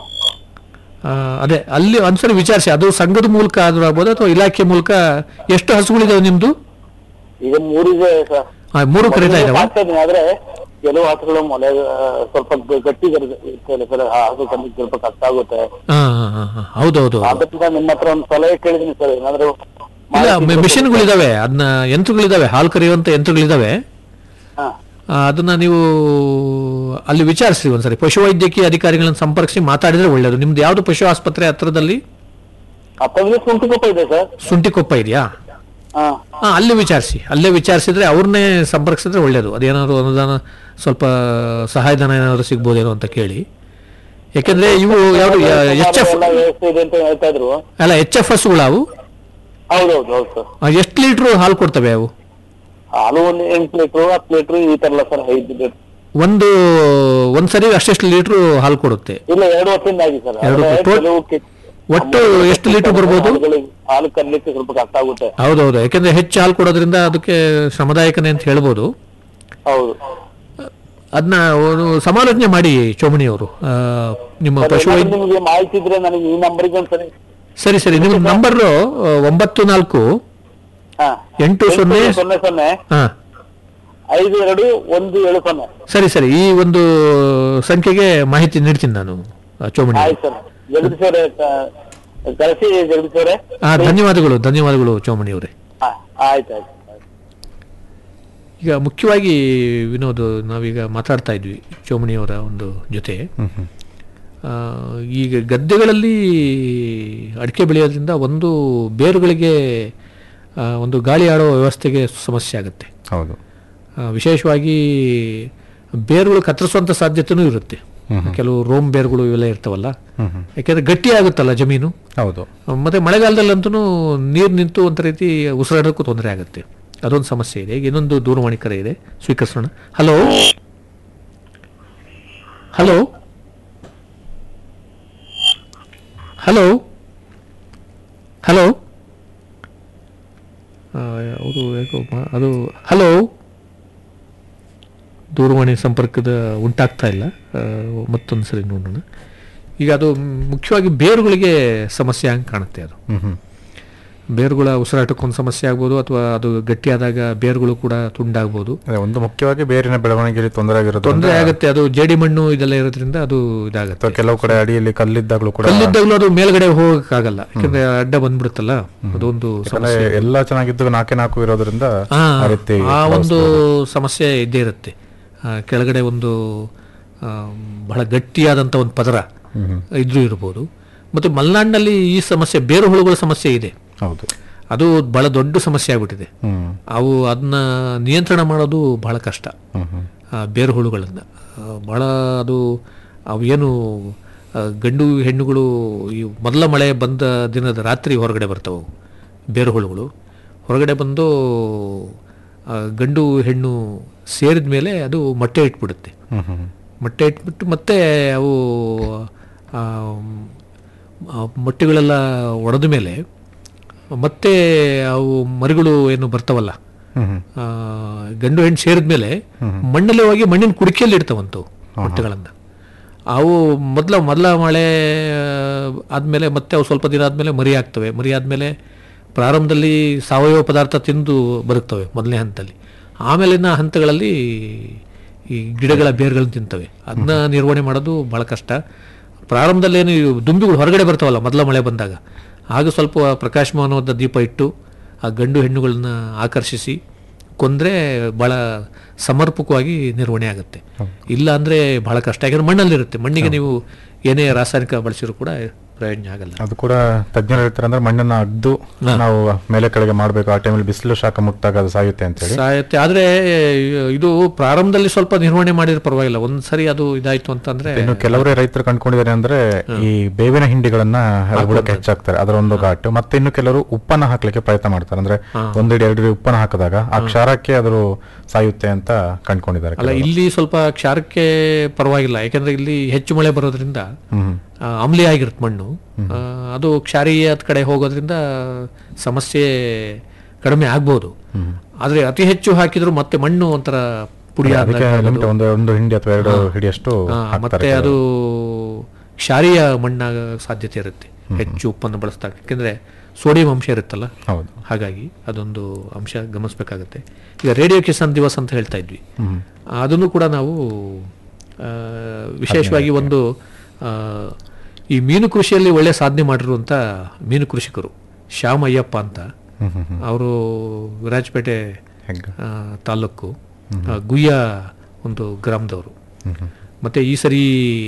S3: ಆ, ಅದೇ ಅಲ್ಲಿ ಒಂದ್ಸರಿ ವಿಚಾರಿಸಿ ಅದು ಸಂಘದ ಮೂಲಕ ಆದ್ರೂ ಆಗ್ಬೋದು ಅಥವಾ ಇಲಾಖೆ ಮೂಲಕ ಎಷ್ಟು ಹಸುಗಳಿದಾವೆ ನಿಮ್ದು
S5: ಈಗ ಮೂರಿದೆ ಸರ್
S3: ಆ, ಮೂರು ಕರೀತಾ ಇದಾವ
S5: ಮಾಡ್ತಾ ಇದೀನಿ ಆದ್ರೆ ಕೆಲವು ಹಸುಗಳು ಮೊಲೆ ಆ, ಸ್ವಲ್ಪ ಗ- ಗಟ್ಟಿ ಇರ್ತದೆ ಸರ್ ಆ ಹಸು ಕಣ್ಣಿಗೆ ಸ್ವಲ್ಪ ಕಷ್ಟ ಆಗುತ್ತೆ
S3: ಹಾ ಹಾ ಹಾ ಹಾ ಹೌದು ಹೌದು ಹೌದು
S5: ಅದರಿಂದ ನಿಮ್ಮ ಹತ್ರ ಒಂದು ಸಲಹೆ ಕೇಳಿದೀನಿ ಸರ್ ಏನಾದ್ರು
S3: ಇಲ್ಲ
S5: ಮಾಹಿತಿ
S3: ಮಿಷಿನ್ಗಳಿದಾವೆ ಅದನ್ನ ಯಂತ್ರಗಳಿದಾವೆ ಹಾಲು ಕರೆಯುವಂತ ಯಂತ್ರಗಳಿದಾವೆ
S5: ಹಾ
S3: ಆ, ಅದನ್ನ ನೀವು ಅಲ್ಲಿ ವಿಚಾರಿಸಿ ಒಂದ್ಸರಿ ಪಶುವೈದ್ಯಕೀಯ ಅಧಿಕಾರಿಗಳನ್ನ ಸಂಪರ್ಕಿಸಿ ಮಾತಾಡಿದ್ರೆ ಒಳ್ಳೇದು ನಿಮ್ದು ಯಾವ್ದು ಪಶು ಆಸ್ಪತ್ರೆ ಹತ್ರದಲ್ಲಿ
S5: ಅಪ್ಪಂದ್ರೆ ಸುಂಟಿಕೊಪ್ಪ ಇದೆ ಸರ್
S3: ಸುಂಟಿಕೊಪ್ಪ ಇದೆಯಾ
S5: ಹಾ
S3: ಹಾ ಅಲ್ಲಿ ವಿಚಾರಿಸಿ ಅಲ್ಲೇ ವಿಚಾರಿಸಿದ್ರೆ ಅವ್ರನ್ನೇ ಸಂಪರ್ಕಿಸಿದ್ರೆ ಒಳ್ಳೇದು ಅದೇನಾದ್ರು ಅನುದಾನ ಸ್ವಲ್ಪ ಸಹಾಯಧನ ಏನಾದ್ರು ಸಿಗ್ಬೋದೇನೋ ಅಂತ ಕೇಳಿ ಯಾಕೆಂದ್ರೆ ಇವು ಯಾವ್ದು ಎಚ್ ಎಫ್
S5: ಎಲ್ಲ ವ್ಯವಸ್ಥೆ ಇದೆ ಅಂತ ಹೇಳ್ತಾ ಇದ್ರು
S3: ಅಲ್ಲ ಎಚ್ ಎಫ್ ಹಸುಗಳವು
S5: ಹೌದೌದು ಹೌದು ಸರ್
S3: ಎಷ್ಟು ಲೀಟ್ರು ಹಾಲು ಕೊಡ್ತವೆ ಅವು
S5: ಹಾಲು ಒಂದು ಎಂಟು ಲೀಟ್ರು ಹತ್ತು ಲೀಟ್ರು ಈ ತರ ಎಲ್ಲ ಸರ್ ಐದು ಲೀಟ್ರ್
S3: ಒಂದು ಒಂದ್ಸರಿ ಅಷ್ಟೆಷ್ಟು ಲೀಟ್ರು ಹಾಲು ಕೊಡುತ್ತೆ
S5: ಇಲ್ಲ ಎರಡು ವರ್ಷದಿಂದ ಆಗಿ ಸರ್
S3: ಎರಡು
S5: ಆದ್ರೆ
S3: ವರ್ಷ.
S5: ಕೆಲವು ಕೆ-
S3: ಒಟ್ಟು ಎಷ್ಟು ಲೀಟರ್ ಬರ್ಬೋದು
S5: ಹಾಲುಗಳಿಗೆ- ಹಾಲು ಕರ್ಲಿಕ್ಕೆ ಸ್ವಲ್ಪ ಕಷ್ಟ ಆಗುತ್ತೆ
S3: ಹೌದೌದು ಯಾಕೆಂದ್ರೆ ಹೆಚ್ಚು ಹಾಲು ಕೊಡೋದ್ರಿಂದ ಅದಕ್ಕೆ ಶ್ರಮದಾಯಕನೇ ಅಂತ ಹೇಳ್ಬೋದು
S5: ಹೌದು
S3: ಅದನ್ನ ಒಂದು ಸಮಾಲೋಚನೆ ಮಾಡಿ ಚೋಮಣಿಯವರು ಆ, ನಿಮ್ಮ
S5: ಸರ್,
S3: ಪಶು
S5: ಏನಾದ್ರು
S3: ವೈದ್ಯ
S5: ನಿಮ್ಗೆ ಮಾಹಿತಿ ಇದ್ರೆ ನನಗೆ ಈ ನಂಬರಿಗೆ ಒಂದ್ಸರಿ
S3: ಸರಿ ಸರಿ ನಿಮ್ಮ ನಂಬರ್ ಒಂಬತ್ತು ನಾಲ್ಕು
S5: ಹಾ
S3: ಎಂಟು ಸೊನ್ನೆ
S5: ಸೊನ್ನೆ ಸೊನ್ನೆ
S3: ಹಾ
S5: ಐದು ಎರಡು ಒಂದು ಏಳು ಸೊನ್ನೆ
S3: ಸರಿ ಸರಿ ಈ ಒಂದು ಸಂಖ್ಯೆಗೆ ಮಾಹಿತಿ ನೀಡ್ತೀನಿ ನಾನು ಆ, ಚೋಮಣಿ
S5: ಆಯ್ತು ಸರ್ ಜಗದೀಶ್ ಅವರೇ ಕ- ಕಳಿಸಿ ಜಗದೀಶ್ ಅವರೇ
S3: ಆ, ಧನ್ಯವಾದಗಳು ಧನ್ಯವಾದಗಳು ಚೋಮಣಿ ಅವರೇ
S5: ಹಾ, ಆಯ್ತು ಆಯ್ತು ಆಯ್ತು.
S3: ಈಗ ಮುಖ್ಯವಾಗಿ ವಿನೋದ್ ನಾವೀಗ ಮಾತಾಡ್ತಾ ಇದ್ವಿ ಚೋಮಣಿಯವರ ಒಂದು ಜೊತೆ ಆ, ಈಗ ಗದ್ದೆಗಳಲ್ಲಿ ಅಡಿಕೆ ಬೆಳೆಯೋದ್ರಿಂದ ಒಂದು ಬೇರುಗಳಿಗೆ ಆ, ಒಂದು ಗಾಳಿ ಆಡೋ ವ್ಯವಸ್ಥೆಗೆ ಸಮಸ್ಯೆ ಆಗುತ್ತೆ
S1: ಹೌದು
S3: ಆ, ವಿಶೇಷವಾಗಿ ಬೇರುಗಳು ಕತ್ತರಿಸುವಂಥ ಸಾಧ್ಯತೆನೂ ಇರುತ್ತೆ ಕೆಲವು ರೋಮ್ ಬೇರುಗಳು ಇವೆಲ್ಲ ಇರ್ತಾವಲ್ಲ
S1: ಹ್ಮ್ ಹ್ಮ್
S3: ಯಾಕೆಂದ್ರೆ ಗಟ್ಟಿ ಆಗುತ್ತಲ್ಲ ಜಮೀನು
S1: ಹೌದು
S3: ಮತ್ತೆ ಮಳೆಗಾಲದಲ್ಲಂತೂ ನೀರು ನಿಂತು ಒಂದು ರೀತಿ ಉಸಿರಾಡೋಕ್ಕೂ ತೊಂದರೆ ಆಗುತ್ತೆ ಅದೊಂದು ಸಮಸ್ಯೆ ಇದೆ ಈಗ ಇನ್ನೊಂದು ದೂರವಾಣಿ ಕರೆ ಇದೆ ಸ್ವೀಕರಿಸೋಣ ಹಲೋ ಹಲೋ ಹಲೋ ಹಲೋ ಅವರು ಯಾಕೋ ಮಾ- ಅದು ಹಲೋ ದೂರವಾಣಿ ಸಂಪರ್ಕದ ಉಂಟಾಗ್ತಾ ಇಲ್ಲ ಆ, ಮತ್ತೊಂದು ಸರಿ ನೋಡೋಣ ಈಗ ಅದು ಮುಖ್ಯವಾಗಿ ಬೇರುಗಳಿಗೆ ಸಮಸ್ಯೆ ಹಂಗೆ ಕಾಣುತ್ತೆ ಅದು
S1: ಹ್ಮ್ ಹ್ಮ್
S3: ಬೇರುಗಳ ಉಸಿರಾಟಕ್ಕೊಂದು ಸಮಸ್ಯೆ ಆಗ್ಬೋದು ಅಥವಾ ಅದು ಗಟ್ಟಿಯಾದಾಗ ಬೇರುಗಳು ಕೂಡ ತುಂಡಾಗ್ಬೋದು
S1: ಅದೇ ಒಂದು ಮುಖ್ಯವಾಗಿ ಬೇರಿನ ಬೆಳವಣಿಗೆಯಲ್ಲಿ ತೊಂದರೆ ಆಗಿರೋದು
S3: ತೊಂದರೆ ಆಗುತ್ತೆ ಅದು ಜೇಡಿ ಮಣ್ಣು ಇದೆಲ್ಲ ಇರೋದ್ರಿಂದ ಅದು ಇದಾಗುತ್ತೆ
S1: ಅಥವಾ ಕೆಲವು ಕಡೆ ಅಡಿಯಲ್ಲಿ ಕಲ್ಲಿದ್ದಾಗಲೂ ಕೂಡ
S3: ಕಲ್ಲಿದ್ದಾಗಲೂ ಅದು ಮೇಲ್ಗಡೆ ಹೋಗಕ್ಕಾಗಲ್ಲ ಯಾಕಂದ್ರೆ ಅಡ್ಡ ಬಂದ್ಬಿಡುತ್ತಲ್ಲ ಅದೊಂದು
S1: ಯಾಕಂದ್ರೆ
S3: ಸಮಸ್ಯೆ
S1: ಎಲ್ಲ ಚೆನ್ನಾಗಿದ್ದು ನಾಲ್ಕೆ ನಾಲ್ಕು ಇರೋದ್ರಿಂದ
S3: ಆ,
S1: ಆ ರೀತಿ
S3: ಆ ಒಂದು ಸಮಸ್ಯೆ ಇದ್ದೇ ಇರುತ್ತೆ ಆ, ಕೆಳಗಡೆ ಒಂದು ಆ, ಬಹಳ ಗಟ್ಟಿಯಾದಂಥ ಒಂದು ಪದರ ಇದ್ರೂ ಇರ್ಬೋದು ಮತ್ತು ಮಲೆನಾಡಿನಲ್ಲಿ ಈ ಸಮಸ್ಯೆ ಬೇರು ಹುಳುಗಳ ಸಮಸ್ಯೆ ಇದೆ
S1: ಹೌದು
S3: ಅದು ಬಹಳ ದೊಡ್ಡ ಸಮಸ್ಯೆ ಆಗ್ಬಿಟ್ಟಿದೆ
S1: ಹ್ಮ್
S3: ಅವು ಅದನ್ನ ನಿಯಂತ್ರಣ ಮಾಡೋದು ಬಹಳ ಕಷ್ಟ
S1: ಹ್ಮ್ ಹ್ಮ್
S3: ಆ, ಬೇರು ಹುಳುಗಳನ್ನು ಬಹಳ ಅದು ಅವು ಏನು ಆ, ಗಂಡು ಹೆಣ್ಣುಗಳು ಈ ಮೊದಲ ಮಳೆ ಬಂದ ದಿನದ ರಾತ್ರಿ ಹೊರಗಡೆ ಬರ್ತವೆ ಅವು ಬೇರು ಹುಳುಗಳು ಹೊರಗಡೆ ಬಂದು ಆ, ಗಂಡು ಹೆಣ್ಣು ಸೇರಿದ ಮೇಲೆ ಅದು ಮೊಟ್ಟೆ ಇಟ್ಬಿಡುತ್ತೆ
S1: ಹ್ಮ್ ಹ್ಮ್
S3: ಮೊಟ್ಟೆ ಇಟ್ಬಿಟ್ಟು ಮತ್ತೆ ಅವು ಆ, ಆ ಮೊಟ್ಟೆಗಳೆಲ್ಲ ಒಡೆದ ಮೇಲೆ ಮತ್ತೆ ಅವು ಮರಿಗಳು ಏನು ಬರ್ತಾವಲ್ಲ
S1: ಹ್ಮ್ ಹ್ಮ್
S3: ಆ, ಗಂಡು ಹೆಣ್ಣು ಸೇರಿದ ಮೇಲೆ ಮಣ್ಣಲ್ಲಿ ಹೋಗಿ ಮಣ್ಣಿನ ಕುಡಿಕೆಯಲ್ಲಿ ಇಡ್ತಾವಂತವು ಮೊಟ್ಟೆಗಳನ್ನು ಅವು ಮೊದಲ ಮೊದಲ ಮಳೆ ಆದಮೇಲೆ ಮತ್ತೆ ಅವು ಸ್ವಲ್ಪ ದಿನ ಆದಮೇಲೆ ಮರಿ ಆಗ್ತವೆ ಮರಿ ಆದಮೇಲೆ ಪ್ರಾರಂಭದಲ್ಲಿ ಸಾವಯವ ಪದಾರ್ಥ ತಿಂದು ಬದುಕ್ತವೆ ಮೊದಲನೇ ಹಂತದಲ್ಲಿ ಆಮೇಲಿನ ಹಂತಗಳಲ್ಲಿ ಈ ಗಿಡಗಳ ಬೇರುಗಳನ್ನ ತಿಂತವೆ ಅದನ್ನ ನಿರ್ವಹಣೆ ಮಾಡೋದು ಭಾಳ ಕಷ್ಟ ಪ್ರಾರಂಭದಲ್ಲೇನು ಇವು ದುಂಬಿಗಳು ಹೊರಗಡೆ ಬರ್ತಾವಲ್ಲ ಮೊದಲ ಮಳೆ ಬಂದಾಗ ಆಗ ಸ್ವಲ್ಪ ಪ್ರಕಾಶಮಾನವಾದ ದೀಪ ಇಟ್ಟು ಆ ಗಂಡು ಹೆಣ್ಣುಗಳನ್ನ ಆಕರ್ಷಿಸಿ ಕೊಂದ್ರೆ ಭಾಳ ಸಮರ್ಪಕವಾಗಿ ನಿರ್ವಹಣೆ ಆಗುತ್ತೆ ಇಲ್ಲ ಅಂದರೆ ಭಾಳ ಕಷ್ಟ ಯಾಕಂದ್ರೆ ಮಣ್ಣಲ್ಲಿರುತ್ತೆ ಮಣ್ಣಿಗೆ ನೀವು ಏನೇ ರಾಸಾಯನಿಕ ಬಳಸಿದ್ರು ಕೂಡ ಪ್ರಯೋಜನ ಆಗಲ್ಲ
S1: ಅದು ಕೂಡ ತಜ್ಞರು ಹೇಳ್ತಾರೆ ಅಂದ್ರೆ ಮಣ್ಣನ್ನ ಅಗ್ದು ನಾವು ಮೇಲೆ ಕೆಳಗೆ ಮಾಡಬೇಕು ಆ ಟೈಮಲ್ಲಿ ಬಿಸಿಲು ಶಾಖ ಮುಟ್ಟಾಗ ಅದು ಸಾಯುತ್ತೆ ಅಂತ ಹೇಳಿ
S3: ಸಾಯುತ್ತೆ ಆದರೆ ಇದು ಪ್ರಾರಂಭದಲ್ಲಿ ಸ್ವಲ್ಪ ನಿರ್ವಹಣೆ ಮಾಡಿದ್ರೆ ಪರವಾಗಿಲ್ಲ ಒಂದ್ಸರಿ ಅದು ಇದಾಯ್ತು ಅಂತಂದ್ರೆ
S1: ಇನ್ನು ಕೆಲವರೇ ರೈತರು ಕಂಡ್ಕೊಂಡಿದ್ದಾರೆ ಅಂದ್ರೆ ಈ ಬೇವಿನ ಹಿಂಡಿಗಳನ್ನ ಬುಡಕ್ಕೆ ಹೆಚ್ಚಾಕ್ತಾರೆ ಅದರ ಒಂದು ಘಾಟು ಮತ್ತೆ ಇನ್ನು ಕೆಲವರು ಉಪ್ಪನ್ನ ಹಾಕ್ಲಿಕ್ಕೆ ಪ್ರಯತ್ನ ಮಾಡ್ತಾರೆ ಅಂದ್ರೆ ಒಂದಿಡಿ ಎರಡು ಉಪ್ಪನ್ನ ಹಾಕಿದಾಗ ಆ ಕ್ಷಾರಕ್ಕೆ ಅದು ಸಾಯುತ್ತೆ ಅಂತ ಕಂಡ್ಕೊಂಡಿದ್ದಾರೆ
S3: ಅಲ್ಲ
S1: ಕೆಲವರು.
S3: ಇಲ್ಲಿ ಸ್ವಲ್ಪ ಕ್ಷಾರಕ್ಕೆ ಪರವಾಗಿಲ್ಲ ಯಾಕಂದ್ರೆ ಇಲ್ಲಿ ಹೆಚ್ಚು ಮಳೆ ಬರೋದ್ರಿಂದ
S1: ಹ್ಮ್
S3: ಆ, ಆಮ್ಲಿ ಆಗಿರುತ್ತೆ ಮಣ್ಣು ಆ, ಅದು ಕ್ಷಾರೀಯದ ಕಡೆ ಹೋಗೋದ್ರಿಂದ ಸಮಸ್ಯೆ ಕಡಿಮೆ ಆಗ್ಬೋದು ಆದ್ರೆ ಅತಿ ಹೆಚ್ಚು ಹಾಕಿದ್ರು ಮತ್ತೆ ಮಣ್ಣು ಒಂಥರ ಪುಡಿ
S1: ಅದಕ್ಕೆ
S3: ಆದಂಗೆ
S1: limit ಒಂದು ಒಂದು ಹಿಂಡಿ ಅಥವಾ ಎರಡು ಹಿಡಿಯಷ್ಟು
S3: ಆ,
S1: ಹಾಕ್ತಾರೆ
S3: ಮತ್ತೆ ಅದು ಕ್ಷಾರೀಯ ಮಣ್ಣಾಗ ಸಾಧ್ಯತೆ ಇರುತ್ತೆ ಹೆಚ್ಚು ಉಪ್ಪನ್ನು ಬಳಸಿದಾಗ ಯಾಕೆಂದ್ರೆ ಸೋಡಿಯಂ ಅಂಶ ಇರುತ್ತಲ್ಲ
S1: ಹೌದು
S3: ಹಾಗಾಗಿ ಅದೊಂದು ಅಂಶ ಗಮನಿಸಬೇಕಾಗುತ್ತೆ ಈಗ ರೇಡಿಯೋ ಕಿಸಾನ್ ದಿವಸ್ ಅಂತ ಹೇಳ್ತಾ ಇದ್ವಿ ಅದನ್ನು ಕೂಡ ನಾವು ಆ, ವಿಶೇಷವಾಗಿ ಒಂದು ಆ, ಈ ಮೀನು ಕೃಷಿಯಲ್ಲಿ ಒಳ್ಳೆ ಸಾಧನೆ ಮಾಡಿರುವಂಥ ಮೀನು ಕೃಷಿಕರು ಶ್ಯಾಮ್ ಅಯ್ಯಪ್ಪ ಅಂತ
S1: ಹ್ಮ್ ಹ್ಮ್ ಹ್ಮ್
S3: ಅವರು ವಿರಾಜಪೇಟೆ
S1: ಹೆಗ್ಗ
S3: ಆ, ತಾಲೂಕು ಆ, ಗುಯ್ಯ ಒಂದು ಗ್ರಾಮದವರು
S1: ಹ್ಮ್ ಹ್ಮ್
S3: ಮತ್ತು ಈ ಸರಿ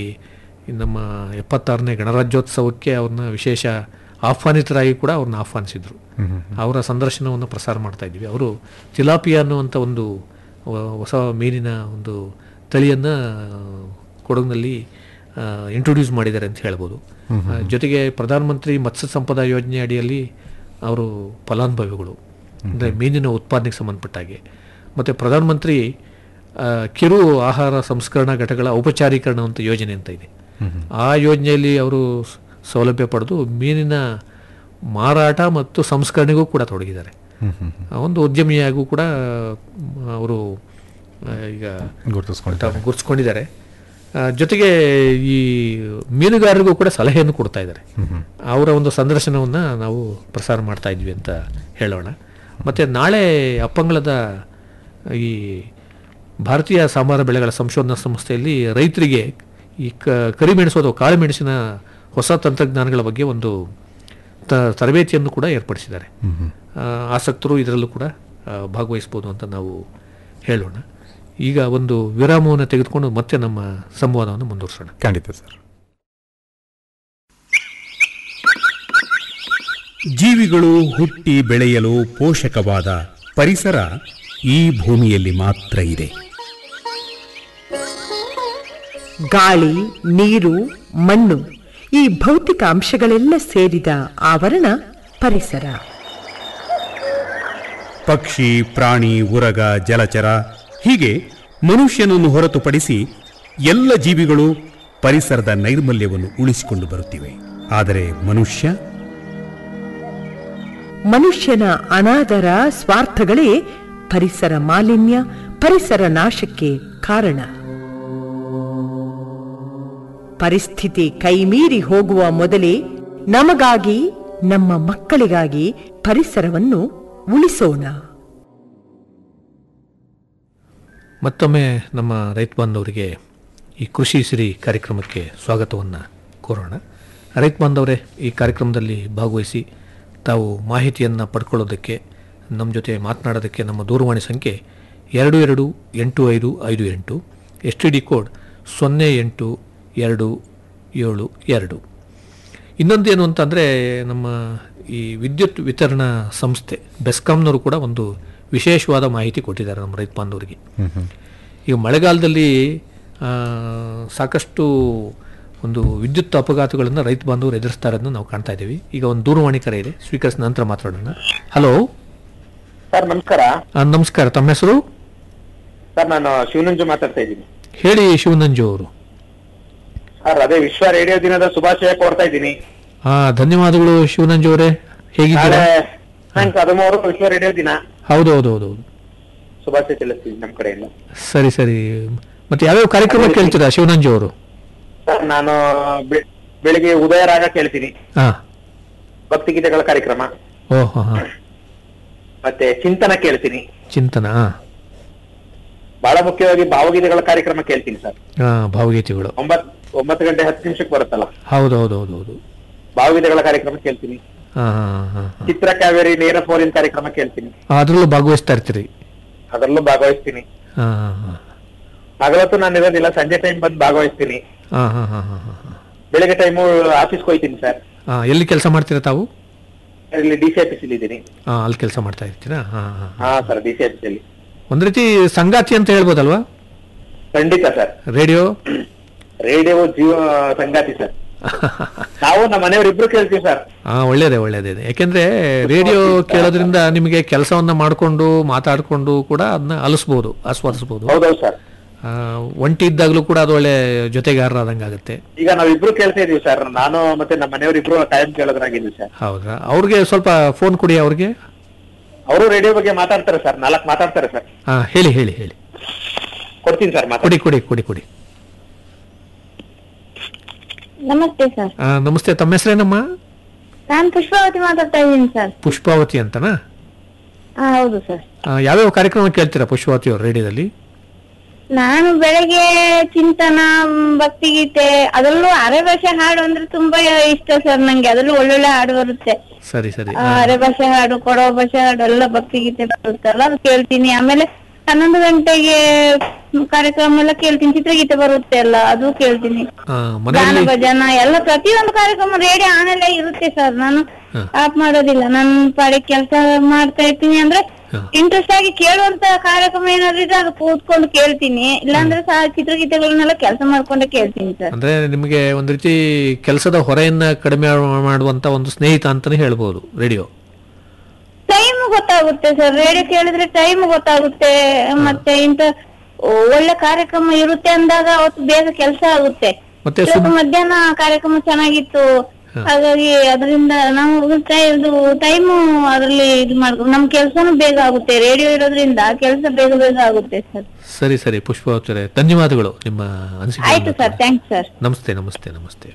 S3: ನಮ್ಮ ಎಪ್ಪತ್ತಾರನೇ ಗಣರಾಜ್ಯೋತ್ಸವಕ್ಕೆ ಅವ್ರನ್ನ ವಿಶೇಷ ಆಹ್ವಾನಿತರಾಗಿ ಕೂಡ ಅವ್ರನ್ನ ಆಹ್ವಾನಿಸಿದ್ರು
S1: ಹ್ಮ್ ಹ್ಮ್
S3: ಅವರ ಸಂದರ್ಶನವನ್ನು ಪ್ರಸಾರ ಮಾಡ್ತಾ ಇದ್ವಿ ಅವರು ತಿಲಾಪಿಯಾ ಅನ್ನುವಂಥ ಒಂದು ವ- ಹೊಸ ಮೀನಿನ ಒಂದು ತಳಿಯನ್ನು ಕೊಡಗಿನಲ್ಲಿ ಇಂಟ್ರೊಡ್ಯೂಸ್ ಮಾಡಿದ್ದಾರೆ ಅಂತ ಹೇಳ್ಬೋದು ಆ, ಜೊತೆಗೆ ಪ್ರಧಾನಮಂತ್ರಿ ಮತ್ಸ್ಯ ಸಂಪದ ಯೋಜನೆ ಅಡಿಯಲ್ಲಿ ಅವರು ಫಲಾನುಭವಿಗಳು ಅಂದರೆ ಮೀನಿನ ಉತ್ಪಾದನೆಗೆ ಸಂಬಂಧಪಟ್ಟ ಹಾಗೆ ಮತ್ತು ಪ್ರಧಾನಮಂತ್ರಿ ಆ, ಕಿರು ಆಹಾರ ಸಂಸ್ಕರಣಾ ಘಟಕಗಳ ಔಪಚಾರೀಕರಣ ಅಂತ ಯೋಜನೆ ಅಂತ ಇದೆ ಆ ಯೋಜನೆಯಲ್ಲಿ ಅವರು ಸ- ಸೌಲಭ್ಯ ಪಡೆದು ಮೀನಿನ ಮಾರಾಟ ಮತ್ತು ಸಂಸ್ಕರಣೆಗೂ ಕೂಡ ತೊಡಗಿದ್ದಾರೆ
S1: ಹ್ಮ್ ಹ್ಮ್
S3: ಆ ಒಂದು ಉದ್ಯಮಿಯಾಗೂ ಕೂಡ ಮ್, ಅವರು ಆ, ಈಗ
S1: ಗುರುತಿಸ್ಕೊಂಡಿದ್ದಾರೆ
S3: ತಾವು ಗುರುತಿಸ್ಕೊಂಡಿದ್ದಾರೆ ಆ, ಜೊತೆಗೆ ಈ ಮೀನುಗಾರರಿಗೂ ಕೂಡ ಸಲಹೆಯನ್ನು ಕೊಡ್ತಾ ಇದ್ದಾರೆ ಅವರ ಒಂದು ಸಂದರ್ಶನವನ್ನು ನಾವು ಪ್ರಸಾರ ಮಾಡ್ತಾ ಇದ್ವಿ ಅಂತ ಹೇಳೋಣ ಮತ್ತು ನಾಳೆ ಅಪ್ಪಂಗಳದ ಈ ಭಾರತೀಯ ಸಾಂಬಾರ ಬೆಳೆಗಳ ಸಂಶೋಧನಾ ಸಂಸ್ಥೆಯಲ್ಲಿ ರೈತರಿಗೆ ಈ ಕ ಕರಿಮೆಣಸು ಅಥವಾ ಕಾಳುಮೆಣಸಿನ ಹೊಸ ತಂತ್ರಜ್ಞಾನಗಳ ಬಗ್ಗೆ ಒಂದು ತ ತರಬೇತಿಯನ್ನು ಕೂಡ ಏರ್ಪಡಿಸಿದ್ದಾರೆ ಆ, ಆಸಕ್ತರು ಇದರಲ್ಲೂ ಕೂಡ ಆ, ಭಾಗವಹಿಸ್ಬೋದು ಅಂತ ನಾವು ಹೇಳೋಣ ಈಗ ಒಂದು ವಿರಾಮವನ್ನು ತೆಗೆದುಕೊಂಡು ಮತ್ತೆ ನಮ್ಮ ಸಂವಾದವನ್ನು ಮುಂದುವರಿಸೋಣ
S1: ಖಂಡಿತ ಸರ್
S6: ಜೀವಿಗಳು ಹುಟ್ಟಿ ಬೆಳೆಯಲು ಪೋಷಕವಾದ ಪರಿಸರ ಈ ಭೂಮಿಯಲ್ಲಿ ಮಾತ್ರ ಇದೆ
S7: ಗಾಳಿ ನೀರು ಮಣ್ಣು ಈ ಭೌತಿಕ ಅಂಶಗಳೆಲ್ಲ ಸೇರಿದ ಆವರಣ ಪರಿಸರ
S6: ಪಕ್ಷಿ ಪ್ರಾಣಿ ಉರಗ ಜಲಚರ ಹೀಗೆ ಮನುಷ್ಯನನ್ನು ಹೊರತುಪಡಿಸಿ ಎಲ್ಲ ಜೀವಿಗಳು ಪರಿಸರದ ನೈರ್ಮಲ್ಯವನ್ನು ಉಳಿಸಿಕೊಂಡು ಬರುತ್ತಿವೆ ಆದರೆ ಮನುಷ್ಯ
S7: ಮನುಷ್ಯನ ಅನಾದರ ಸ್ವಾರ್ಥಗಳೇ ಪರಿಸರ ಮಾಲಿನ್ಯ ಪರಿಸರ ನಾಶಕ್ಕೆ ಕಾರಣ ಪರಿಸ್ಥಿತಿ ಕೈಮೀರಿ ಹೋಗುವ ಮೊದಲೇ ನಮಗಾಗಿ ನಮ್ಮ ಮಕ್ಕಳಿಗಾಗಿ ಪರಿಸರವನ್ನು ಉಳಿಸೋಣ
S3: ಮತ್ತೊಮ್ಮೆ ನಮ್ಮ ರೈತ ಬಾಂಧವರಿಗೆ ಈ ಕೃಷಿ ಸಿರಿ ಕಾರ್ಯಕ್ರಮಕ್ಕೆ ಸ್ವಾಗತವನ್ನು ಕೋರೋಣ ರೈತ ಬಾಂಧವರೇ ಈ ಕಾರ್ಯಕ್ರಮದಲ್ಲಿ ಭಾಗವಹಿಸಿ ತಾವು ಮಾಹಿತಿಯನ್ನು ಪಡ್ಕೊಳ್ಳೋದಕ್ಕೆ ನಮ್ಮ ಜೊತೆ ಮಾತನಾಡೋದಕ್ಕೆ ನಮ್ಮ ದೂರವಾಣಿ ಸಂಖ್ಯೆ ಎರಡು ಎರಡು ಎಂಟು ಐದು ಐದು ಎಂಟು ಎಸ್ ಟಿ ಡಿ ಕೋಡ್ ಸೊನ್ನೆ ಎಂಟು ಎರಡು ಏಳು ಎರಡು ಇನ್ನೊಂದೇನು ಅಂತಂದರೆ ನಮ್ಮ ಈ ವಿದ್ಯುತ್ ವಿತರಣಾ ಸಂಸ್ಥೆ ಬೆಸ್ಕಾಂನವರು ಕೂಡ ಒಂದು ವಿಶೇಷವಾದ ಮಾಹಿತಿ ಕೊಟ್ಟಿದ್ದಾರೆ ನಮ್ಮ ರೈತ ಬಾಂಧವರಿಗೆ ಈಗ ಮಳೆಗಾಲದಲ್ಲಿ ಆ, ಸಾಕಷ್ಟು ಒಂದು ವಿದ್ಯುತ್ ಅಪಘಾತಗಳನ್ನು ರೈತ ಬಾಂಧವರು ಎದುರಿಸ್ತಾ ಇರೋದನ್ನ ನಾವು ಕಾಣ್ತಾ ಇದ್ದೀವಿ ಈಗ ಒಂದು ದೂರವಾಣಿ ಕರೆ ಇದೆ ಸ್ವೀಕರಿಸಿದ ನಂತರ ಮಾತಾಡೋಣ ಹಲೋ
S5: ಸರ್ ನಮಸ್ಕಾರ
S3: ನಮಸ್ಕಾರ ತಮ್ಮ ಹೆಸರು
S5: ಸರ್ ನಾನು ಶಿವನಂಜು ಮಾತಾಡ್ತಾ ಇದ್ದೀನಿ
S3: ಹೇಳಿ ಶಿವನಂಜು ಅವರು
S5: ಸರ್ ಅದೇ ವಿಶ್ವ ರೇಡಿಯೋ ದಿನದ ಶುಭಾಶಯ ಕೋರ್ತಾ ಇದ್ದೀನಿ
S3: ಆ ಧನ್ಯವಾದಗಳು ಶಿವನಂಜು ಅವರೇ ಹೇಗಿದ್ದೀರಾ
S5: ನಾಳೆ ಸಾಯಂಕಾಲ ಹದಿಮೂರು ವಿಶ್ವ ರೇಡಿಯೋ ದಿನ
S3: ಹೌದು ಹೌದು ಹೌದು ಹೌದು
S5: ಶುಭಾಶಯ ತಿಳಿಸ್ತೀನಿ ನಮ್ಮ ಕಡೆಯಿಂದ
S3: ಸರಿ ಸರಿ ಮತ್ತೆ ಯಾವ್ಯಾವ ಕಾರ್ಯಕ್ರಮ ಕೇಳ್ತೀರಾ ಶಿವನಂಜು ಅವರು
S5: ಸರ್ ನಾನು ಬೆ- ಬೆಳಿಗ್ಗೆ ಉದಯ ರಾಗ ಕೇಳ್ತೀನಿ
S3: ಹಾ
S5: ಭಕ್ತಿಗೀತೆಗಳ ಕಾರ್ಯಕ್ರಮ
S3: ಓಹೋ ಹಾ
S5: ಮತ್ತೆ ಚಿಂತನ ಕೇಳ್ತೀನಿ
S3: ಚಿಂತನ ಹಾ.
S5: ಬಹಳ ಮುಖ್ಯವಾಗಿ ಭಾವಗೀತೆಗಳ ಕಾರ್ಯಕ್ರಮ ಕೇಳ್ತೀನಿ ಸರ್
S3: ಹಾ ಭಾವಗೀತೆಗಳು
S5: ಒಂಬತ್ ಒಂಬತ್ತು ಗಂಟೆ ಹತ್ತು ನಿಮಿಷಕ್ಕೆ ಬರುತ್ತಲ್ಲ
S3: ಹೌದು ಹೌದು ಹೌದು ಹೌದು
S5: ಭಾವಗೀತೆಗಳ ಕಾರ್ಯಕ್ರಮ ಕೇಳ್ತೀನಿ
S3: ಹಾ ಹಾ ಹಾ
S5: ಚಿತ್ರ ಕಾವೇರಿ ನೇರ ಫೋರಿನ್ ಕಾರ್ಯಕ್ರಮ ಕೇಳ್ತೀನಿ
S3: ಹಾ ಅದರಲ್ಲೂ ಭಾಗವಹಿಸ್ತಾ ಇರ್ತೀರಿ
S5: ಅದರಲ್ಲೂ ಭಾಗವಹಿಸ್ತೀನಿ
S3: ಹಾ ಹಾ ಹಾ
S5: ಹಗಲತ್ತು ನಾನು ಇರೋದಿಲ್ಲ ಸಂಜೆ ಟೈಮ್ ಬಂದು ಭಾಗವಹಿಸ್ತೀನಿ
S3: ಹಾ ಹಾ ಹಾ ಹಾ ಹಾ ಹಾ
S5: ಬೆಳಿಗ್ಗೆ ಟೈಮು ಆಫೀಸ್ಗೆ ಹೋಯ್ತೀನಿ ಸರ್
S3: ಹಾ ಎಲ್ಲಿ ಕೆಲಸ ಮಾಡ್ತೀರಾ ತಾವು
S5: ಇಲ್ಲಿ ಡಿ ಸಿ ಆಫೀಸ್ ಇದ್ದೀನಿ
S3: ಹಾ ಅಲ್ಲಿ ಕೆಲಸ ಮಾಡ್ತಾ ಇರ್ತೀರಾ ಹಾ ಹಾ
S5: ಹಾ ಸರ್ ಡಿ ಸಿ ಆಫೀಸ್ ಅಲ್ಲಿ
S3: ಒಂದ್ ರೀತಿ ಸಂಗಾತಿ ಅಂತ ಹೇಳ್ಬೋದಲ್ವಾ
S5: ಖಂಡಿತ ಸರ್
S3: ರೇಡಿಯೋ
S5: ರೇಡಿಯೋ ಜೀವ ಸಂಗಾತಿ ಸರ್ ನಾವು ನಮ್ಮ ಮನೆಯವರು ಇಬ್ರು ಕೇಳ್ತೀವಿ ಸರ್
S3: ಹಾ ಒಳ್ಳೇದೇ ಒಳ್ಳೇದೇ ಯಾಕೆಂದ್ರೆ ರೇಡಿಯೋ ಕೇಳೋದ್ರಿಂದ ನಿಮಗೆ ಕೆಲಸವನ್ನ ಮಾಡ್ಕೊಂಡು ಮಾತಾಡ್ಕೊಂಡು ಕೂಡ ಅದನ್ನ ಅಲಿಸ್ಬೋದು ಆಸ್ವಾದಿಸ್ಬೋದು
S5: ಹೌದೌದು ಸರ್
S3: ಆ, ಒಂಟಿ ಇದ್ದಾಗಲೂ ಕೂಡ ಅದು ಒಳ್ಳೆ ಜೊತೆಗಾರರಾದಂಗೆ ಆಗುತ್ತೆ
S5: ಈಗ ನಾವ್ ಇಬ್ರು ಕೇಳ್ತಾ ಇದೀವಿ ಸರ್ ನಾನು ಮತ್ತೆ ನಮ್ಮ ಮನೆಯವರು ಇಬ್ರು ಟೈಮ್ ಕೇಳೋದ್ರಾಗಿದ್ವಿ ಸರ್
S3: ಹೌದಾ ಅವ್ರಿಗೆ ಸ್ವಲ್ಪ ಫೋನ್ ಕೊಡಿ ಅವ್ರಿಗೆ
S5: ಅವರು ರೇಡಿಯೋ ಬಗ್ಗೆ ಮಾತಾಡ್ತಾರೆ ಸರ್ ನಾಲ್ಕು ಮಾತಾಡ್ತಾರೆ ಸರ್
S3: ಹಾ ಹೇಳಿ ಹೇಳಿ ಹೇಳಿ
S5: ಕೊಡ್ತೀನಿ ಸರ್ ಮಾತಾಡಿ
S3: ಕೊಡಿ ಕೊಡಿ ಕೊಡಿ ಕೊಡಿ
S8: ನಮಸ್ತೆ ಸರ್
S3: ಆ, ನಮಸ್ತೆ ತಮ್ಮ ಹೆಸರೇನಮ್ಮ
S8: ನಾನು ಪುಷ್ಪಾವತಿ ಮಾತಾಡ್ತಾ ಇದ್ದೀನಿ ಸರ್
S3: ಪುಷ್ಪಾವತಿ ಅಂತನಾ
S8: ಹಾ ಹೌದು ಸರ್
S3: ಆ, ಯಾವ್ಯಾವ ಕಾರ್ಯಕ್ರಮ ಕೇಳ್ತೀರಾ ಪುಷ್ಪಾವತಿ ಅವ್ರ ರೇಡಿಯೋದಲ್ಲಿ
S8: ನಾನು ಬೆಳಗ್ಗೆ ಚಿಂತನ ಮ್, ಭಕ್ತಿಗೀತೆ ಅದರಲ್ಲೂ ಅರೆ ಭಾಷೆ ಹಾಡು ಅಂದ್ರೆ ತುಂಬಾ ಇಷ್ಟ ಸರ್ ನಂಗೆ ಅದರಲ್ಲೂ ಒಳ್ಳೊಳ್ಳೆ ಹಾಡು ಬರುತ್ತೆ
S3: ಸರಿ ಸರಿ
S8: ಆ, ಅರೆ ಭಾಷೆ ಹಾಡು ಕೊಡೋ ಭಾಷೆ ಹಾಡು ಎಲ್ಲ ಭಕ್ತಿಗೀತೆ ಬರುತ್ತಲ್ಲ ಅದು ಕೇಳ್ತೀನಿ ಆಮೇಲೆ ಹನ್ನೊಂದು ಗಂಟೆಗೆ ಕಾರ್ಯಕ್ರಮ ಎಲ್ಲ ಕೇಳ್ತೀನಿ ಚಿತ್ರಗೀತೆ ಬರುತ್ತೆ ಅಲ್ಲ ಅದು ಕೇಳ್ತೀನಿ
S3: ಆ,
S8: ಗಾನ
S3: ಮನೆಯಲ್ಲಿ
S8: ಭಜನ ಎಲ್ಲ ಪ್ರತಿಯೊಂದು ಕಾರ್ಯಕ್ರಮ ರೇಡಿಯೋ ಆನಲ್ಲೇ ಇರುತ್ತೆ ಸರ್ ನಾನು
S3: ಹ.
S8: ಆಫ್ ಮಾಡೋದಿಲ್ಲ ನಾನು ಪಾಡಿ ಕೆಲಸ ಮಾಡ್ತಾ ಇರ್ತೀನಿ ಅಂದ್ರೆ
S3: ಹ.
S8: ಇಂಟ್ರೆಸ್ಟ್ ಆಗಿ ಕೇಳುವಂತ ಕಾರ್ಯಕ್ರಮ ಏನಾದ್ರು ಇದ್ರೆ ಅದು ಕೂತ್ಕೊಂಡು ಕೇಳ್ತೀನಿ ಇಲ್ಲಾಂದ್ರೆ ಸಹ ಚಿತ್ರಗೀತೆಗಳನ್ನೆಲ್ಲ ಕೆಲಸ ಮಾಡ್ಕೊಂಡೆ ಕೇಳ್ತೀನಿ ಸರ್
S3: ಅಂದ್ರೆ ನಿಮಗೆ ಒಂದ್ ರೀತಿ ಕೆಲಸದ ಹೊರೆಯನ್ನ ಕಡಿಮೆ ಮಾಡುವಂತ ಒಂದು ಸ್ನೇಹಿತ ಅಂತಾನೆ ಹೇಳ್ಬೋದು ರೇಡಿಯೋ
S8: ಟೈಮ್ ಗೊತ್ತಾಗುತ್ತೆ ಸರ್ ರೇಡಿಯೋ ಕೇಳಿದ್ರೆ ಟೈಮ್ ಗೊತ್ತಾಗುತ್ತೆ ಮತ್ತೆ ಇಂತ ಒಳ್ಳೆ ಕಾರ್ಯಕ್ರಮ ಇರುತ್ತೆ ಅಂದಾಗ ಅವತ್ತು ಬೇಗ ಕೆಲಸ ಆಗುತ್ತೆ
S3: ಮತ್ತೆ
S8: ಇವತ್ತು
S3: ಸುಮ್-
S8: ಮಧ್ಯಾಹ್ನ ಕಾರ್ಯಕ್ರಮ ಚೆನ್ನಾಗಿತ್ತು ಹಾಗಾಗಿ ಅದರಿಂದ ನಾವು ಟೈ- ಇದು ಟೈಮು ಅದರಲ್ಲಿ ಇದು ಮಾಡ್ಕೊಂಡು ನಮ್ ಕೆಲ್ಸನೂ ಬೇಗ ಆಗುತ್ತೆ ರೇಡಿಯೋ ಇರೋದ್ರಿಂದ ಕೆಲಸ ಬೇಗ ಬೇಗ ಆಗುತ್ತೆ ಸರ್
S3: ಸರಿ ಸರಿ ಪುಷ್ಪಾವತಿ ಧನ್ಯವಾದಗಳು ನಿಮ್ಮ ಅನಿಸಿಕೆ
S8: ಆಯ್ತು ಸರ್ ಥ್ಯಾಂಕ್ಸ್ ಸರ್
S3: ನಮಸ್ತೆ ನಮಸ್ತೆ ನಮಸ್ತೆ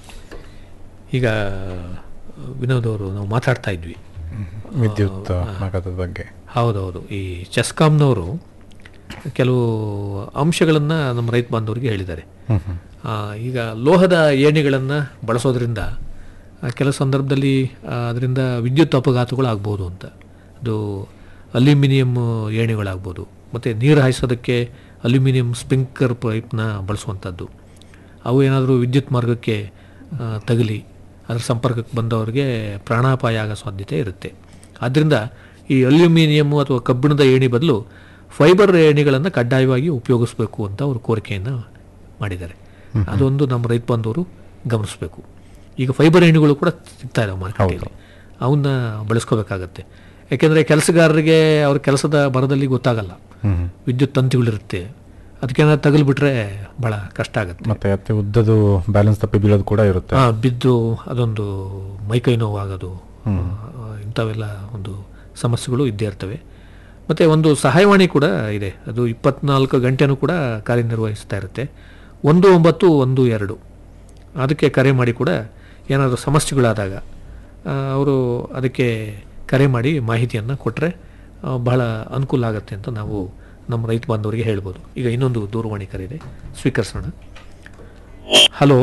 S3: ಈಗ ವಿನೋದ್ ಅವರು ನಾವು ಮಾತಾಡ್ತಾ ಇದ್ವಿ
S1: ವಿದ್ಯುತ್ ಅಪಘಾತದ ಬಗ್ಗೆ
S3: ಹೌದೌದು ಈ ಚೆಸ್ಕಾಂನವರು ಕೆಲವು ಅಂಶಗಳನ್ನು ನಮ್ಮ ರೈತ ಬಾಂಧವರಿಗೆ ಹೇಳಿದ್ದಾರೆ ಆ, ಈಗ ಲೋಹದ ಏಣಿಗಳನ್ನು ಬಳಸೋದ್ರಿಂದ ಆ, ಕೆಲವು ಸಂದರ್ಭದಲ್ಲಿ ಆ, ಅದರಿಂದ ವಿದ್ಯುತ್ ಅಪಘಾತಗಳು ಆಗ್ಬೋದು ಅಂತ ಅದು ಅಲ್ಯೂಮಿನಿಯಂ ಏಣಿಗಳಾಗ್ಬೋದು ಮತ್ತು ನೀರು ಹಾಯಿಸೋದಕ್ಕೆ ಅಲ್ಯೂಮಿನಿಯಂ ಸ್ಪ್ರಿಂಕರ್ ಪೈಪ್ನ ಬಳಸುವಂಥದ್ದು ಅವು ಏನಾದರೂ ವಿದ್ಯುತ್ ಮಾರ್ಗಕ್ಕೆ ಆ, ತಗಲಿ ಅದರ ಸಂಪರ್ಕಕ್ಕೆ ಬಂದವರಿಗೆ ಪ್ರಾಣಾಪಾಯ ಆಗೋ ಸಾಧ್ಯತೆ ಇರುತ್ತೆ ಆದ್ದರಿಂದ ಈ ಅಲ್ಯೂಮಿನಿಯಂ ಅಥವಾ ಕಬ್ಬಿಣದ ಏಣಿ ಬದಲು ಫೈಬರ್ ಏಣಿಗಳನ್ನು ಕಡ್ಡಾಯವಾಗಿ ಉಪಯೋಗಿಸಬೇಕು ಅಂತ ಅವರು ಕೋರಿಕೆಯನ್ನು ಮಾಡಿದ್ದಾರೆ ಅದೊಂದು ನಮ್ಮ ರೈತ ಬಂದವರು ಗಮನಿಸಬೇಕು ಈಗ ಫೈಬರ್ ಏಣಿಗಳು ಕೂಡ ಸಿಗ್ತಾ ಇದಾವೆ ಮಾರ್ಕೆಟಲ್ಲಿ ಅವನ್ನ ಬಳಸ್ಕೋಬೇಕಾಗತ್ತೆ ಯಾಕೆಂದರೆ ಕೆಲಸಗಾರರಿಗೆ ಅವ್ರ ಕೆಲಸದ ಬರದಲ್ಲಿ ಗೊತ್ತಾಗಲ್ಲ ವಿದ್ಯುತ್ ತಂತಿಗಳಿರುತ್ತೆ ಅದಕ್ಕೇನಾದ್ರು ತಗಲ್ಬಿಟ್ರೆ ಭಾಳ ಕಷ್ಟ ಆಗುತ್ತೆ
S1: ಮತ್ತೆ ಅತಿ ಉದ್ದದು ಬ್ಯಾಲೆನ್ಸ್ ತಪ್ಪಿ ಬೀಳೋದು ಕೂಡ ಇರುತ್ತೆ
S3: ಆ, ಬಿದ್ದು ಅದೊಂದು ಮೈಕೈ ನೋವಾಗೋದು ಆ, ಇಂಥವೆಲ್ಲ ಒಂದು ಸಮಸ್ಯೆಗಳು ಇದ್ದೇ ಇರ್ತವೆ ಮತ್ತು ಒಂದು ಸಹಾಯವಾಣಿ ಕೂಡ ಇದೆ ಅದು ಇಪ್ಪತ್ನಾಲ್ಕು ಗಂಟೆನೂ ಕೂಡ ಕಾರ್ಯನಿರ್ವಹಿಸ್ತಾ ಇರುತ್ತೆ ಒಂದು ಒಂಬತ್ತು ಒಂದು ಎರಡು ಅದಕ್ಕೆ ಕರೆ ಮಾಡಿ ಕೂಡ ಏನಾದರೂ ಸಮಸ್ಯೆಗಳಾದಾಗ ಅವರು ಅದಕ್ಕೆ ಕರೆ ಮಾಡಿ ಮಾಹಿತಿಯನ್ನು ಕೊಟ್ಟರೆ ಬಹಳ ಅನುಕೂಲ ಆಗುತ್ತೆ ಅಂತ ನಾವು ನಮ್ಮ ರೈತ ಬಾಂಧವರಿಗೆ ಹೇಳ್ಬೋದು ಈಗ ಇನ್ನೊಂದು ದೂರವಾಣಿ ಕರೆ ಇದೆ ಸ್ವೀಕರಿಸೋಣ ಹಲೋ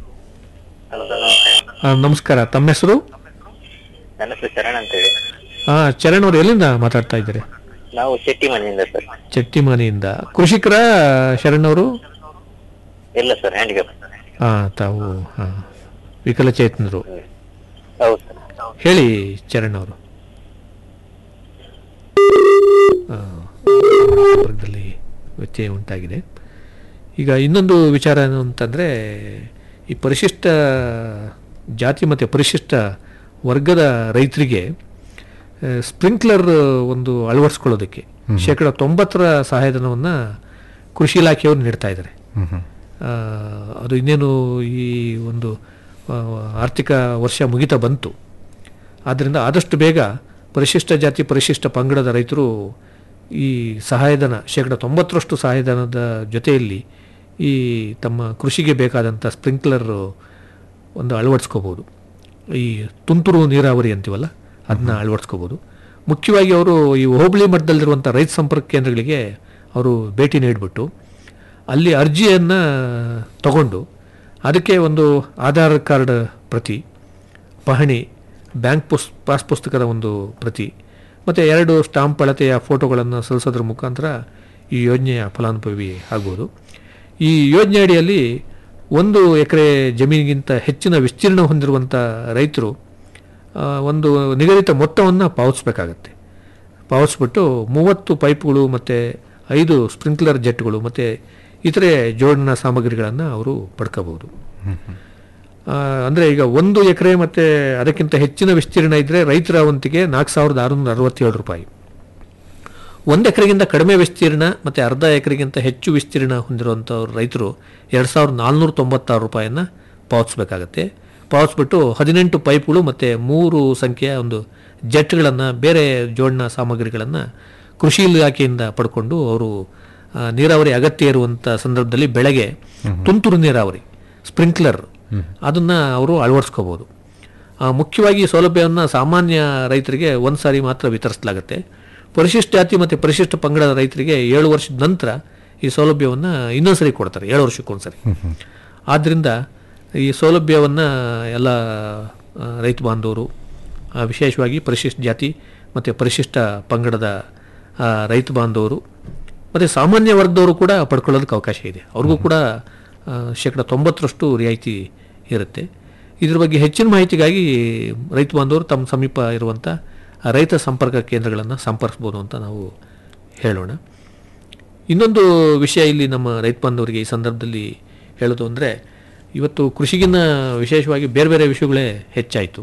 S3: ಆ, ನಮಸ್ಕಾರ ತಮ್ಮ ಹೆಸರು
S9: ನನ್ನ ಹೆಸರು ಚರಣ್ ಅಂತೇಳಿ
S3: ಹಾ ಚರಣ್ ಅವ್ರು ಎಲ್ಲಿಂದ ಮಾತಾಡ್ತಾ ಇದ್ದಾರೆ
S9: ನಾವು ಶೆಟ್ಟಿ ಮನೆಯಿಂದ ಸರ್
S3: ಚಟ್ಟಿಮನೆಯಿಂದ ಕೃಷಿಕರ ಶರಣ್ ಅವರು
S9: ಇಲ್ಲ ಸರ್ ಹ್ಯಾಂಡಿಕ್ಯಾಪ್
S3: ಹಾ ತಾವು ಹಾ ವಿಕಲಚೇತನರು
S9: ಹೌದು ಸರ್
S3: ಹೇಳಿ ಚರಣ್ ಅವರು ಆ, ವರ್ಗದಲ್ಲಿ ವ್ಯತ್ಯಯ ಉಂಟಾಗಿದೆ ಈಗ ಇನ್ನೊಂದು ವಿಚಾರ ಏನು ಅಂತಂದರೆ ಈ ಪರಿಶಿಷ್ಟ ಜಾತಿ ಮತ್ತು ಪರಿಶಿಷ್ಟ ವರ್ಗದ ರೈತರಿಗೆ ಆ, ಸ್ಪ್ರಿಂಕ್ಲರ್ ಒಂದು ಅಳವಡಿಸ್ಕೊಳ್ಳೋದಕ್ಕೆ ಶೇಕಡ ತೊಂಬತ್ತರ ಸಹಾಯಧನವನ್ನು ಕೃಷಿ ಇಲಾಖೆಯವರು ನೀಡ್ತಾ ಇದ್ದಾರೆ ಆ, ಅದು ಇನ್ನೇನು ಈ ಒಂದು ಆ, ಆರ್ಥಿಕ ವರ್ಷ ಮುಗಿತಾ ಬಂತು ಆದ್ದರಿಂದ ಆದಷ್ಟು ಬೇಗ ಪರಿಶಿಷ್ಟ ಜಾತಿ ಪರಿಶಿಷ್ಟ ಪಂಗಡದ ರೈತರು ಈ ಸಹಾಯಧನ ಶೇಕಡ ತೊಂಬತ್ತರಷ್ಟು ಸಹಾಯಧನದ ಜೊತೆಯಲ್ಲಿ ಈ ತಮ್ಮ ಕೃಷಿಗೆ ಬೇಕಾದಂಥ ಸ್ಪ್ರಿಂಕ್ಲರ್ ಒಂದು ಅಳವಡಿಸ್ಕೋಬೋದು ಈ ತುಂತುರು ನೀರಾವರಿ ಅಂತೀವಲ್ಲ ಅದನ್ನ ಅಳವಡಿಸ್ಕೋಬೋದು ಮುಖ್ಯವಾಗಿ ಅವರು ಈ ಹೋಬಳಿ ಮಟ್ಟದಲ್ಲಿರುವಂಥ ರೈತ ಸಂಪರ್ಕ ಕೇಂದ್ರಗಳಿಗೆ ಅವರು ಭೇಟಿ ನೀಡಿಬಿಟ್ಟು ಅಲ್ಲಿ ಅರ್ಜಿಯನ್ನು ತಗೊಂಡು ಅದಕ್ಕೆ ಒಂದು ಆಧಾರ್ ಕಾರ್ಡ್ ಪ್ರತಿ ಪಹಣಿ ಬ್ಯಾಂಕ್ ಪುಸ್ ಪಾಸ್ ಪುಸ್ತಕದ ಒಂದು ಪ್ರತಿ ಮತ್ತು ಎರಡು ಸ್ಟಾಂಪ್ ಅಳತೆಯ ಫೋಟೋಗಳನ್ನು ಸಲ್ಲಿಸೋದ್ರ ಮುಖಾಂತರ ಈ ಯೋಜನೆಯ ಫಲಾನುಭವಿ ಆಗ್ಬೋದು ಈ ಯೋಜನೆ ಅಡಿಯಲ್ಲಿ ಒಂದು ಎಕರೆ ಜಮೀನಿಗಿಂತ ಹೆಚ್ಚಿನ ವಿಸ್ತೀರ್ಣ ಹೊಂದಿರುವಂಥ ರೈತರು ಆ, ಒಂದು ನಿಗದಿತ ಮೊತ್ತವನ್ನು ಪಾವತಿಸಬೇಕಾಗತ್ತೆ ಪಾವತಿಸ್ಬಿಟ್ಟು ಮೂವತ್ತು ಪೈಪ್ಗಳು ಮತ್ತು ಐದು ಸ್ಪ್ರಿಂಕ್ಲರ್ ಜೆಟ್ಗಳು ಮತ್ತು ಇತರೆ ಜೋಡಣಾ ಸಾಮಗ್ರಿಗಳನ್ನು ಅವರು ಪಡ್ಕೋಬಹುದು ಅಂದರೆ ಈಗ ಒಂದು ಎಕರೆ ಮತ್ತು ಅದಕ್ಕಿಂತ ಹೆಚ್ಚಿನ ವಿಸ್ತೀರ್ಣ ಇದ್ದರೆ ರೈತರ ವಂತಿಗೆ ನಾಲ್ಕು ಸಾವಿರದ ಆರುನೂರ ಅರವತ್ತೇಳು ರೂಪಾಯಿ ಒಂದು ಎಕರೆಗಿಂತ ಕಡಿಮೆ ವಿಸ್ತೀರ್ಣ ಮತ್ತು ಅರ್ಧ ಎಕರೆಗಿಂತ ಹೆಚ್ಚು ವಿಸ್ತೀರ್ಣ ಹೊಂದಿರುವಂಥವ್ರು ರೈತರು ಎರಡು ಸಾವಿರದ ನಾಲ್ನೂರ ತೊಂಬತ್ತಾರು ರೂಪಾಯಿಯನ್ನು ಪಾವತಿಸಬೇಕಾಗತ್ತೆ ಪಾವತಿಸ್ಬಿಟ್ಟು ಹದಿನೆಂಟು ಪೈಪ್ಗಳು ಮತ್ತು ಮೂರು ಸಂಖ್ಯೆಯ ಒಂದು ಜೆಟ್ಗಳನ್ನು ಬೇರೆ ಜೋಡಣಾ ಸಾಮಗ್ರಿಗಳನ್ನು ಕೃಷಿ ಇಲಾಖೆಯಿಂದ ಪಡ್ಕೊಂಡು ಅವರು ಆ, ನೀರಾವರಿ ಅಗತ್ಯ ಇರುವಂಥ ಸಂದರ್ಭದಲ್ಲಿ ಬೆಳೆಗೆ ತುಂತುರು ನೀರಾವರಿ ಸ್ಪ್ರಿಂಕ್ಲರ್ ಅದನ್ನು ಅವರು ಅಳವಡಿಸ್ಕೋಬೋದು ಆ, ಮುಖ್ಯವಾಗಿ ಈ ಸೌಲಭ್ಯವನ್ನು ಸಾಮಾನ್ಯ ರೈತರಿಗೆ ಒಂದು ಸಾರಿ ಮಾತ್ರ ವಿತರಿಸಲಾಗುತ್ತೆ ಪರಿಶಿಷ್ಟ ಜಾತಿ ಮತ್ತು ಪರಿಶಿಷ್ಟ ಪಂಗಡದ ರೈತರಿಗೆ ಏಳು ವರ್ಷದ ನಂತರ ಈ ಸೌಲಭ್ಯವನ್ನು ಇನ್ನೊಂದು ಸರಿ ಕೊಡ್ತಾರೆ ಏಳು ವರ್ಷಕ್ಕೊಂದ್ಸರಿ ಆದ್ದರಿಂದ ಈ ಸೌಲಭ್ಯವನ್ನು ಎಲ್ಲ ಆ, ರೈತ ಬಾಂಧವರು ಆ, ವಿಶೇಷವಾಗಿ ಪರಿಶಿಷ್ಟ ಜಾತಿ ಮತ್ತು ಪರಿಶಿಷ್ಟ ಪಂಗಡದ ಆ, ರೈತ ಬಾಂಧವರು ಮತ್ತು ಸಾಮಾನ್ಯ ವರ್ಗದವರು ಕೂಡ ಪಡ್ಕೊಳ್ಳೋದಕ್ಕೆ ಅವಕಾಶ ಇದೆ ಅವ್ರಿಗೂ ಕೂಡ ಆ, ಶೇಕಡ ತೊಂಬತ್ತರಷ್ಟು ರಿಯಾಯಿತಿ ಇರುತ್ತೆ ಇದ್ರ ಬಗ್ಗೆ ಹೆಚ್ಚಿನ ಮಾಹಿತಿಗಾಗಿ ರೈತ ಬಾಂಧವರು ತಮ್ಮ ಸಮೀಪ ಇರುವಂಥ ಆ ರೈತ ಸಂಪರ್ಕ ಕೇಂದ್ರಗಳನ್ನು ಸಂಪರ್ಕಿಸ್ಬೋದು ಅಂತ ನಾವು ಹೇಳೋಣ ಇನ್ನೊಂದು ವಿಷಯ ಇಲ್ಲಿ ನಮ್ಮ ರೈತ ಬಾಂಧವರಿಗೆ ಈ ಸಂದರ್ಭದಲ್ಲಿ ಹೇಳೋದು ಅಂದರೆ ಇವತ್ತು ಕೃಷಿಗಿನ್ನ ವಿಶೇಷವಾಗಿ ಬೇರೆ ಬೇರೆ ವಿಷಯಗಳೇ ಹೆಚ್ಚಾಯಿತು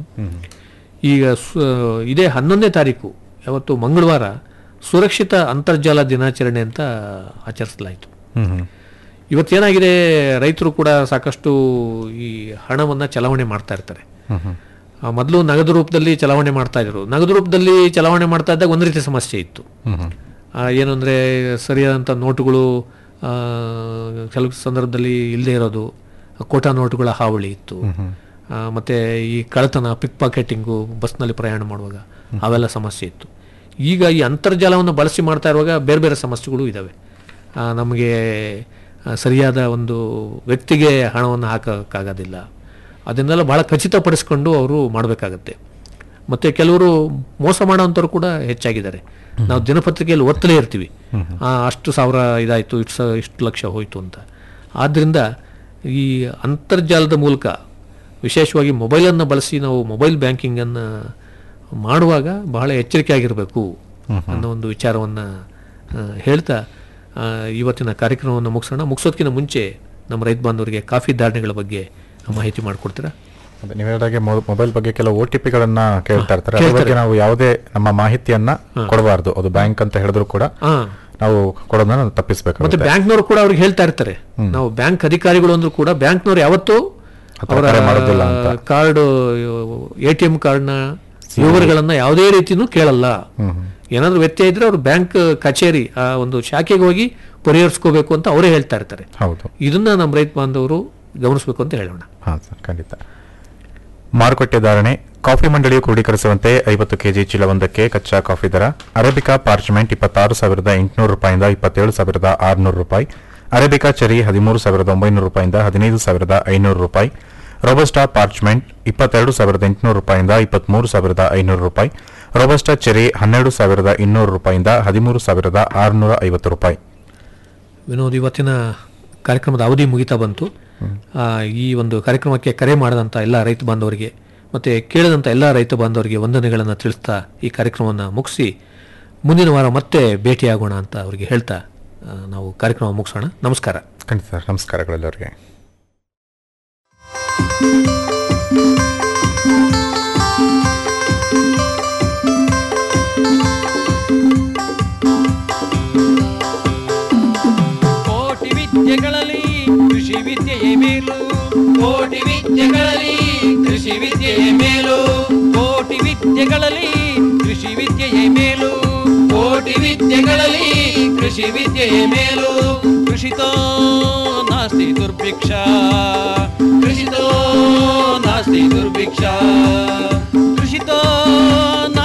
S3: ಈಗ ಸು- ಇದೇ ಹನ್ನೊಂದನೇ ತಾರೀಕು ಯಾವತ್ತು ಮಂಗಳವಾರ ಸುರಕ್ಷಿತ ಅಂತರ್ಜಾಲ ದಿನಾಚರಣೆ ಅಂತ ಆಚರಿಸಲಾಯಿತು
S1: ಹ್ಮ್ ಹ್ಮ್
S3: ಇವತ್ತೇನಾಗಿದೆ ರೈತರು ಕೂಡ ಸಾಕಷ್ಟು ಈ ಹಣವನ್ನು ಚಲಾವಣೆ ಮಾಡ್ತಾ ಇರ್ತಾರೆ
S1: ಹ್ಮ್ ಹ್ಮ್
S3: ಆ, ಮೊದಲು ನಗದು ರೂಪದಲ್ಲಿ ಚಲಾವಣೆ ಮಾಡ್ತಾ ಇದ್ರು ನಗದು ರೂಪದಲ್ಲಿ ಚಲಾವಣೆ ಮಾಡ್ತಾ ಇದ್ದಾಗ ಒಂದು ರೀತಿ ಸಮಸ್ಯೆ ಇತ್ತು
S1: ಹ್ಮ್ ಹ್ಮ್
S3: ಆ, ಏನು ಅಂದರೆ ಸರಿಯಾದಂಥ ನೋಟುಗಳು ಆ, ಕೆಲವು ಸಂದರ್ಭದಲ್ಲಿ ಇಲ್ಲದೆ ಇರೋದು ಕೋಟಾ ನೋಟುಗಳ ಹಾವಳಿ ಇತ್ತು ಆ, ಮತ್ತೆ ಈ ಕಳ್ಳತನ ಪಿಕ್ ಪಾಕೆಟಿಂಗು ಬಸ್ನಲ್ಲಿ ಪ್ರಯಾಣ ಮಾಡುವಾಗ ಅವೆಲ್ಲ ಸಮಸ್ಯೆ ಇತ್ತು ಈಗ ಈ ಅಂತರ್ಜಾಲವನ್ನು ಬಳಸಿ ಮಾಡ್ತಾ ಇರುವಾಗ ಬೇರೆ ಬೇರೆ ಸಮಸ್ಯೆಗಳು ಇದ್ದಾವೆ ಆ, ನಮಗೆ ಆ, ಸರಿಯಾದ ಒಂದು ವ್ಯಕ್ತಿಗೆ ಹಣವನ್ನು ಹಾಕೋಕ್ಕಾಗೋದಿಲ್ಲ ಅದನ್ನೆಲ್ಲ ಭಾಳ ಖಚಿತಪಡಿಸ್ಕೊಂಡು ಅವರು ಮಾಡಬೇಕಾಗತ್ತೆ ಮತ್ತು ಕೆಲವರು ಮೋಸ ಮಾಡೋವಂಥವ್ರು ಕೂಡ ಹೆಚ್ಚಾಗಿದ್ದಾರೆ ನಾವು ದಿನಪತ್ರಿಕೆಯಲ್ಲಿ ಒತ್ತಲೇ ಇರ್ತೀವಿ ಆ, ಅಷ್ಟು ಸಾವಿರ ಇದಾಯಿತು ಇಷ್ಟು ಸ ಇಷ್ಟು ಲಕ್ಷ ಹೋಯಿತು ಅಂತ ಆದ್ದರಿಂದ ಈ ಅಂತರ್ಜಾಲದ ಮೂಲಕ ವಿಶೇಷವಾಗಿ ಮೊಬೈಲನ್ನು ಬಳಸಿ ನಾವು ಮೊಬೈಲ್ ಬ್ಯಾಂಕಿಂಗನ್ನು ಮಾಡುವಾಗ ಬಹಳ ಎಚ್ಚರಿಕೆ ಆಗಿರಬೇಕು ಅನ್ನೋ ಒಂದು ವಿಚಾರವನ್ನು ಹೇಳ್ತಾ ಆ, ಇವತ್ತಿನ ಕಾರ್ಯಕ್ರಮವನ್ನು ಮುಗಿಸೋಣ ಮುಗಿಸೋದಕ್ಕಿಂತ ಮುಂಚೆ ನಮ್ಮ ರೈತ ಬಾಂಧವರಿಗೆ ಕಾಫಿ ಧಾರಣೆಗಳ ಬಗ್ಗೆ ಮಾಹಿತಿ ಮಾಡಿಕೊಡ್ತೀರಾ
S1: ಅದೇ ನೀವು ಹೇಳಿದಾಗೆ ಮೊಬೈಲ್ ಬಗ್ಗೆ ಕೆಲವು ಒ ಟಿ ಪಿಗಳನ್ನ ಕೇಳ್ತಾ ಇರ್ತಾರೆ ಅದ್ರ
S3: ಕೇಳ್ತಾರೆ.
S1: ಬಗ್ಗೆ ನಾವು ಯಾವುದೇ ನಮ್ಮ ಮಾಹಿತಿಯನ್ನ ಕೊಡಬಾರ್ದು ಅದು ಬ್ಯಾಂಕ್ ಅಂತ ಹೇಳಿದ್ರು ಕೂಡ
S3: ಹಾಂ
S1: ನಾವು ಕೊಡೋದನ್ನ
S3: ಮತ್ತೆ
S1: ತಪ್ಪಿಸಬೇಕು
S3: ಬ್ಯಾಂಕ್ನವರು ಕೂಡ ಅವ್ರಿಗೆ ಹೇಳ್ತಾ ಇರ್ತಾರೆ ನಾವು ಬ್ಯಾಂಕ್ ಅಧಿಕಾರಿಗಳು ಅಂದ್ರೂ ಕೂಡ ಬ್ಯಾಂಕ್ನವರು ಯಾವತ್ತೂ
S1: ಅಥವಾ
S3: ಅವರ
S1: ಕರೆ ಮಾಡೋದಿಲ್ಲ ಅಂತ.
S3: ಕಾರ್ಡ್ ಎ ಟಿ ಎಂ ಕಾರ್ಡ್ನ ವಿವರಗಳನ್ನ ಯಾವುದೇ ರೀತಿನೂ ಕೇಳಲ್ಲ ಏನಾದ್ರೂ ವ್ಯತ್ಯಯ ಇದ್ರೆ ಅವರು ಬ್ಯಾಂಕ್ ಕಚೇರಿ ಆ ಒಂದು ಶಾಖೆಗೆ ಹೋಗಿ ಪರಿಹರಿಸ್ಕೋಬೇಕು ಅಂತ ಅವರೇ ಹೇಳ್ತಾ ಇರ್ತಾರೆ
S1: ಹೌದು
S3: ಇದನ್ನ ನಮ್ಮ ರೈತ ಬಾಂಧವರು ಗಮನಿಸಬೇಕು ಅಂತ ಹೇಳೋಣ
S1: ಹಾ ಸರ್ ಖಂಡಿತ ಮಾರುಕಟ್ಟೆ ಧಾರಣೆ ಕಾಫಿ ಮಂಡಳಿಯು ಕ್ರೋಢೀಕರಿಸುವಂತೆ ಐವತ್ತು ಕೆಜಿ ಚೀಲವೊಂದಕ್ಕೆ ಕಚ್ಚಾ ಕಾಫಿ ದರ ಅರೇಬಿಕಾ ಪಾರ್ಚ್ಮೆಂಟ್ ಇಪ್ಪತ್ತಾರು ಸಾವಿರದ ಎಂಟುನೂರು ರೂಪಾಯಿಂದ ಇಪ್ಪತ್ತೇಳು ಸಾವಿರದ ಆರುನೂರು ರೂಪಾಯಿ ಅರೇಬಿಕಾ ಚೆರಿ ಹದಿಮೂರು ಸಾವಿರದ ಒಂಬೈನೂರು ರೂಪಾಯಿಂದ ಹದಿನೈದು ಸಾವಿರದ ಐನೂರು ರೂಪಾಯಿ ರೋಬಸ್ಟಾ ಪಾರ್ಚ್ಮೆಂಟ್ ಇಪ್ಪತ್ತೆರಡು ಸಾವಿರದ ಎಂಟುನೂರು ರೂಪಾಯಿಂದ ಇಪ್ಪತ್ಮೂರು ಸಾವಿರದ ಐನೂರು ರೂಪಾಯಿ ರೋಬಸ್ಟಾ ಚೆರಿ ಹನ್ನೆರಡು ಸಾವಿರದ ಇನ್ನೂರು ರೂಪಾಯಿಂದ ಹದಿಮೂರು ಸಾವಿರದ ಆರುನೂರ ಐವತ್ತು ರೂಪಾಯಿ
S3: ವಿನೋದ್ ಇವತ್ತಿನ ಕಾರ್ಯಕ್ರಮದ ಅವಧಿ ಮುಗಿತಾ ಬಂತು ಆ, ಈ ಒಂದು ಕಾರ್ಯಕ್ರಮಕ್ಕೆ ಕರೆ ಮಾಡಿದಂಥ ಎಲ್ಲ ರೈತ ಬಾಂಧವರಿಗೆ ಮತ್ತು ಕೇಳಿದಂಥ ಎಲ್ಲ ರೈತ ಬಾಂಧವರಿಗೆ ವಂದನೆಗಳನ್ನು ತಿಳಿಸ್ತಾ ಈ ಕಾರ್ಯಕ್ರಮವನ್ನು ಮುಗಿಸಿ ಮುಂದಿನ ವಾರ ಮತ್ತೆ ಭೇಟಿಯಾಗೋಣ ಅಂತ ಅವರಿಗೆ ಹೇಳ್ತಾ ಆ, ನಾವು ಕಾರ್ಯಕ್ರಮ ಮುಗಿಸೋಣ ನಮಸ್ಕಾರ
S1: ಖಂಡಿತ ಸರ್ ನಮಸ್ಕಾರಗಳೆಲ್ಲರಿಗೆ
S2: ಕೋಟಿ ವಿದ್ಯೆಗಳಲ್ಲಿ ಕೃಷಿ ವಿದ್ಯೆಯೇ ಮೇಲು ಕೋಟಿ ವಿದ್ಯೆಗಳಲ್ಲಿ ಕೃಷಿ ವಿದ್ಯೆಯೇ ಮೇಲು ಕೋಟಿ ವಿದ್ಯೆಗಳಲ್ಲಿ ಕೃಷಿ ವಿದ್ಯೆಯೇ ಮೇಲು ಕೋಟಿ ವಿದ್ಯೆಗಳಲ್ಲಿ ಕೃಷಿ ವಿದ್ಯೆಯೇ ಮೇಲು ಕೃಷಿತೋ ನಾಸ್ತಿ ದುರ್ಭಿಕ್ಷ ಕೃಷಿತೋ ನಾಸ್ತಿ ದುರ್ಭಿಕ್ಷ ಕೃಷಿತೋ ನಾಸ್ತಿ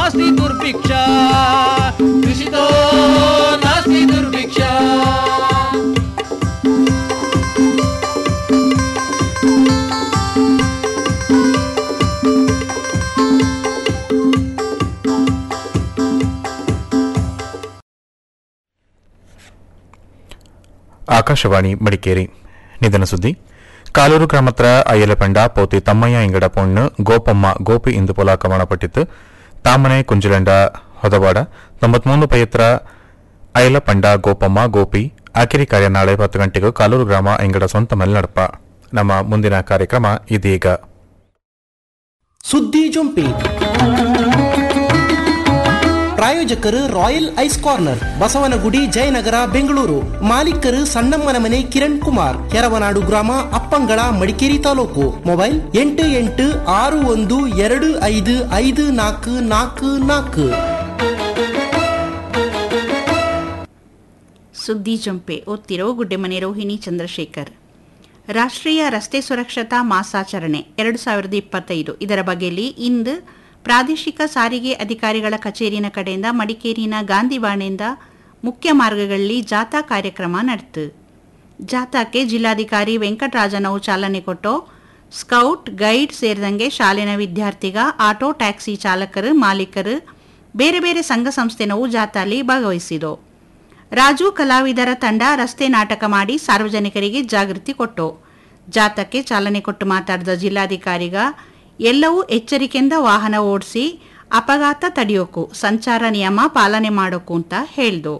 S1: ಆಕಾಶವಾಣಿ ಮಡಿಕೇರಿ ನಿಧನ ಸುದ್ದಿ ಕಾಲೂರು ಗ್ರಾಮತ್ರ ಅಯ್ಯಲಪಂಡ ಪೋತಿ ತಮ್ಮಯ್ಯ ಇಂಗಡ ಪೊಣ್ಣು ಗೋಪಮ್ಮ ಗೋಪಿ ಇಂದು ಪೊಲಾಕ ಮರಣಪಟ್ಟಿತ್ತು ತಾಮನೆ ಕುಂಜಲಂಡ ಹೊದವಾಡ ತೊಂಬತ್ಮೂರು ಪೈತ್ರ ಅಯ್ಯಲಪಂಡ ಗೋಪಮ್ಮ ಗೋಪಿ ಆಕಿರಿ ಕಾರ್ಯ ನಾಳೆ ಹತ್ತು ಗಂಟೆಗೂ ಕಾಲೂರು ಗ್ರಾಮ ಇಂಗಡ ಸ್ವಂತ ಮನೆ ನಡಪ ನಮ್ಮ ಮುಂದಿನ ಕಾರ್ಯಕ್ರಮ ಇದೀಗ
S10: ಸುದ್ದಿ ಜೊಂಪಿ ಪ್ರಾಯೋಜಕರು royal ice corner Basavanagudi Jayanagar Bengaluru ಮಾಲೀಕರು ಸಣ್ಣಮ್ಮನ ಮನೆ ಕಿರಣ್ ಕುಮಾರ್ ಯರವನಾಡು ಗ್ರಾಮ ಅಪ್ಪಂಗಳ ಮಡಿಕೇರಿ ತಾಲೂಕು ಮೊಬೈಲ್ ಎಂಟು ಎಂಟು ಆರು ಒಂದು ಎರಡು ಐದು ಐದು ನಾಲ್ಕು ನಾಲ್ಕು ನಾಲ್ಕು
S11: ಸುದ್ದಿ ಜಂಪೆ ಓದ್ತಿರೋ ಗುಡ್ಡೆಮನೆ ರೋಹಿಣಿ ಚಂದ್ರಶೇಖರ್ ರಾಷ್ಟ್ರೀಯ ರಸ್ತೆ ಸುರಕ್ಷತಾ ಮಾಸಾಚರಣೆ ಎರಡು ಸಾವಿರದ ಇಪ್ಪತ್ತೈದು ಇದರ ಬಗ್ಗೆಯಲ್ಲಿ ಇಂದು ಪ್ರಾದೇಶಿಕ ಸಾರಿಗೆ ಅಧಿಕಾರಿಗಳ ಕಚೇರಿನ ಕಡೆಯಿಂದ ಮಡಿಕೇರಿನ ಗಾಂಧಿವಾಣೆಯಿಂದ ಮುಖ್ಯ ಮಾರ್ಗಗಳಲ್ಲಿ ಜಾಥಾ ಕಾರ್ಯಕ್ರಮ ನಡೆತು ಜಾಥಾಕ್ಕೆ ಜಿಲ್ಲಾಧಿಕಾರಿ ವೆಂಕಟರಾಜನವು ಚಾಲನೆ ಕೊಟ್ಟು ಸ್ಕೌಟ್ ಗೈಡ್ ಸೇರಿದಂಗೆ ಶಾಲೆನ ವಿದ್ಯಾರ್ಥಿಗ ಆಟೋ ಟ್ಯಾಕ್ಸಿ ಚಾಲಕರು ಮಾಲೀಕರು ಬೇರೆ ಬೇರೆ ಸಂಘ ಸಂಸ್ಥೆನವು ಜಾಥಾಲಿ ಭಾಗವಹಿಸಿದವು ರಾಜು ಕಲಾವಿದರ ತಂಡ ರಸ್ತೆ ನಾಟಕ ಮಾಡಿ ಸಾರ್ವಜನಿಕರಿಗೆ ಜಾಗೃತಿ ಕೊಟ್ಟು ಜಾಥಾಕ್ಕೆ ಚಾಲನೆ ಕೊಟ್ಟು ಮಾತಾಡಿದ ಜಿಲ್ಲಾಧಿಕಾರಿಗ ಎಲ್ಲವೂ ಎಚ್ಚರಿಕೆಯಿಂದ ವಾಹನ ಓಡಿಸಿ ಅಪಘಾತ ತಡೆಯೋಕು ಸಂಚಾರ ನಿಯಮ ಪಾಲನೆ ಮಾಡೋಕು ಅಂತ ಹೇಳ್ದು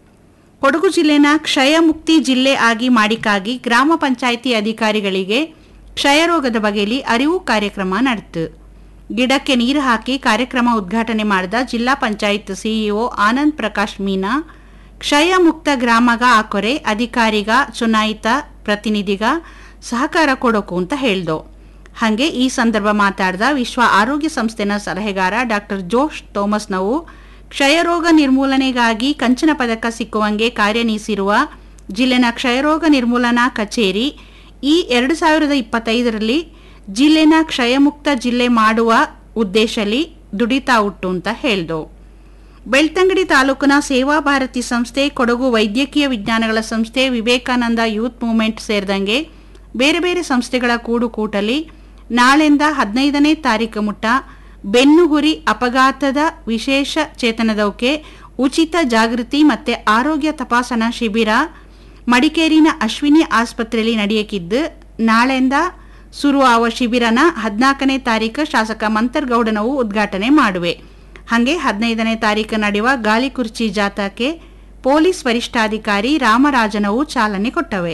S11: ಕೊಡಗು ಜಿಲ್ಲೆನ ಕ್ಷಯ ಮುಕ್ತಿ ಜಿಲ್ಲೆ ಆಗಿ ಮಾಡಿಕಾಗಿ ಗ್ರಾಮ ಪಂಚಾಯಿತಿ ಅಧಿಕಾರಿಗಳಿಗೆ ಕ್ಷಯರೋಗದ ಬಗೆಯಲ್ಲಿ ಅರಿವು ಕಾರ್ಯಕ್ರಮ ನಡೆತು ಗಿಡಕ್ಕೆ ನೀರು ಹಾಕಿ ಕಾರ್ಯಕ್ರಮ ಉದ್ಘಾಟನೆ ಮಾಡಿದ ಜಿಲ್ಲಾ ಪಂಚಾಯತ್ ಸಿಇಒ ಆನಂದ್ ಪ್ರಕಾಶ್ ಮೀನಾ ಕ್ಷಯ ಮುಕ್ತ ಗ್ರಾಮಗ ಆಕೊರೆ ಅಧಿಕಾರಿಗ ಚುನಾಯಿತ ಪ್ರತಿನಿಧಿಗ ಸಹಕಾರ ಕೊಡೋಕು ಅಂತ ಹೇಳ್ದು ಹಾಗೆ ಈ ಸಂದರ್ಭ ಮಾತಾಡಿದ ವಿಶ್ವ ಆರೋಗ್ಯ ಸಂಸ್ಥೆನ ಸಲಹೆಗಾರ ಡಾಕ್ಟರ್ ಜೋಶ್ ಥೋಮಸ್ ನಾವು ಕ್ಷಯರೋಗ ನಿರ್ಮೂಲನೆಗಾಗಿ ಕಂಚಿನ ಪದಕ ಸಿಕ್ಕುವಂಗೆ ಕಾರ್ಯನಿಸಿರುವ ಜಿಲ್ಲೆನ ಕ್ಷಯರೋಗ ನಿರ್ಮೂಲನಾ ಕಚೇರಿ ಈ ಎರಡು ಸಾವಿರದ ಇಪ್ಪತ್ತೈದರಲ್ಲಿ ಜಿಲ್ಲೆನ ಕ್ಷಯಮುಕ್ತ ಜಿಲ್ಲೆ ಮಾಡುವ ಉದ್ದೇಶಲಿ ದುಡಿತಾ ಉಂಟು ಅಂತ ಹೇಳ್ದು ಬೆಳ್ತಂಗಡಿ ತಾಲೂಕಿನ ಸೇವಾ ಭಾರತಿ ಸಂಸ್ಥೆ ಕೊಡಗು ವೈದ್ಯಕೀಯ ವಿಜ್ಞಾನಗಳ ಸಂಸ್ಥೆ ವಿವೇಕಾನಂದ ಯೂತ್ ಮೂವ್ಮೆಂಟ್ ಸೇರಿದಂಗೆ ಬೇರೆ ಬೇರೆ ಸಂಸ್ಥೆಗಳ ಕೂಡುಕೂಟಲಿ ನಾಳೆಯಿಂದ ಹದಿನೈದನೇ ತಾರೀಕು ಮುಟ್ಟ ಬೆನ್ನುಹುರಿ ಅಪಘಾತದ ವಿಶೇಷ ಚೇತನದವಕ್ಕೆ ಉಚಿತ ಜಾಗೃತಿ ಮತ್ತೆ ಆರೋಗ್ಯ ತಪಾಸಣಾ ಶಿಬಿರ ಮಡಿಕೇರಿನ ಅಶ್ವಿನಿ ಆಸ್ಪತ್ರೆಯಲ್ಲಿ ನಡೆಯಕಿದ್ದು ನಾಳೆಯಿಂದ ಶುರು ಆವ ಶಿಬಿರನ ಹದಿನಾಲ್ಕನೇ ತಾರೀಕು ಶಾಸಕ ಮಂತರ್ಗೌಡನವು ಉದ್ಘಾಟನೆ ಮಾಡುವೆ ಹಾಗೆ ಹದಿನೈದನೇ ತಾರೀಕು ನಡೆಯುವ ಗಾಲಿಕುರ್ಚಿ ಜಾಥಾಕ್ಕೆ ಪೊಲೀಸ್ ವರಿಷ್ಠಾಧಿಕಾರಿ ರಾಮರಾಜನವು ಚಾಲನೆ ಕೊಟ್ಟವೆ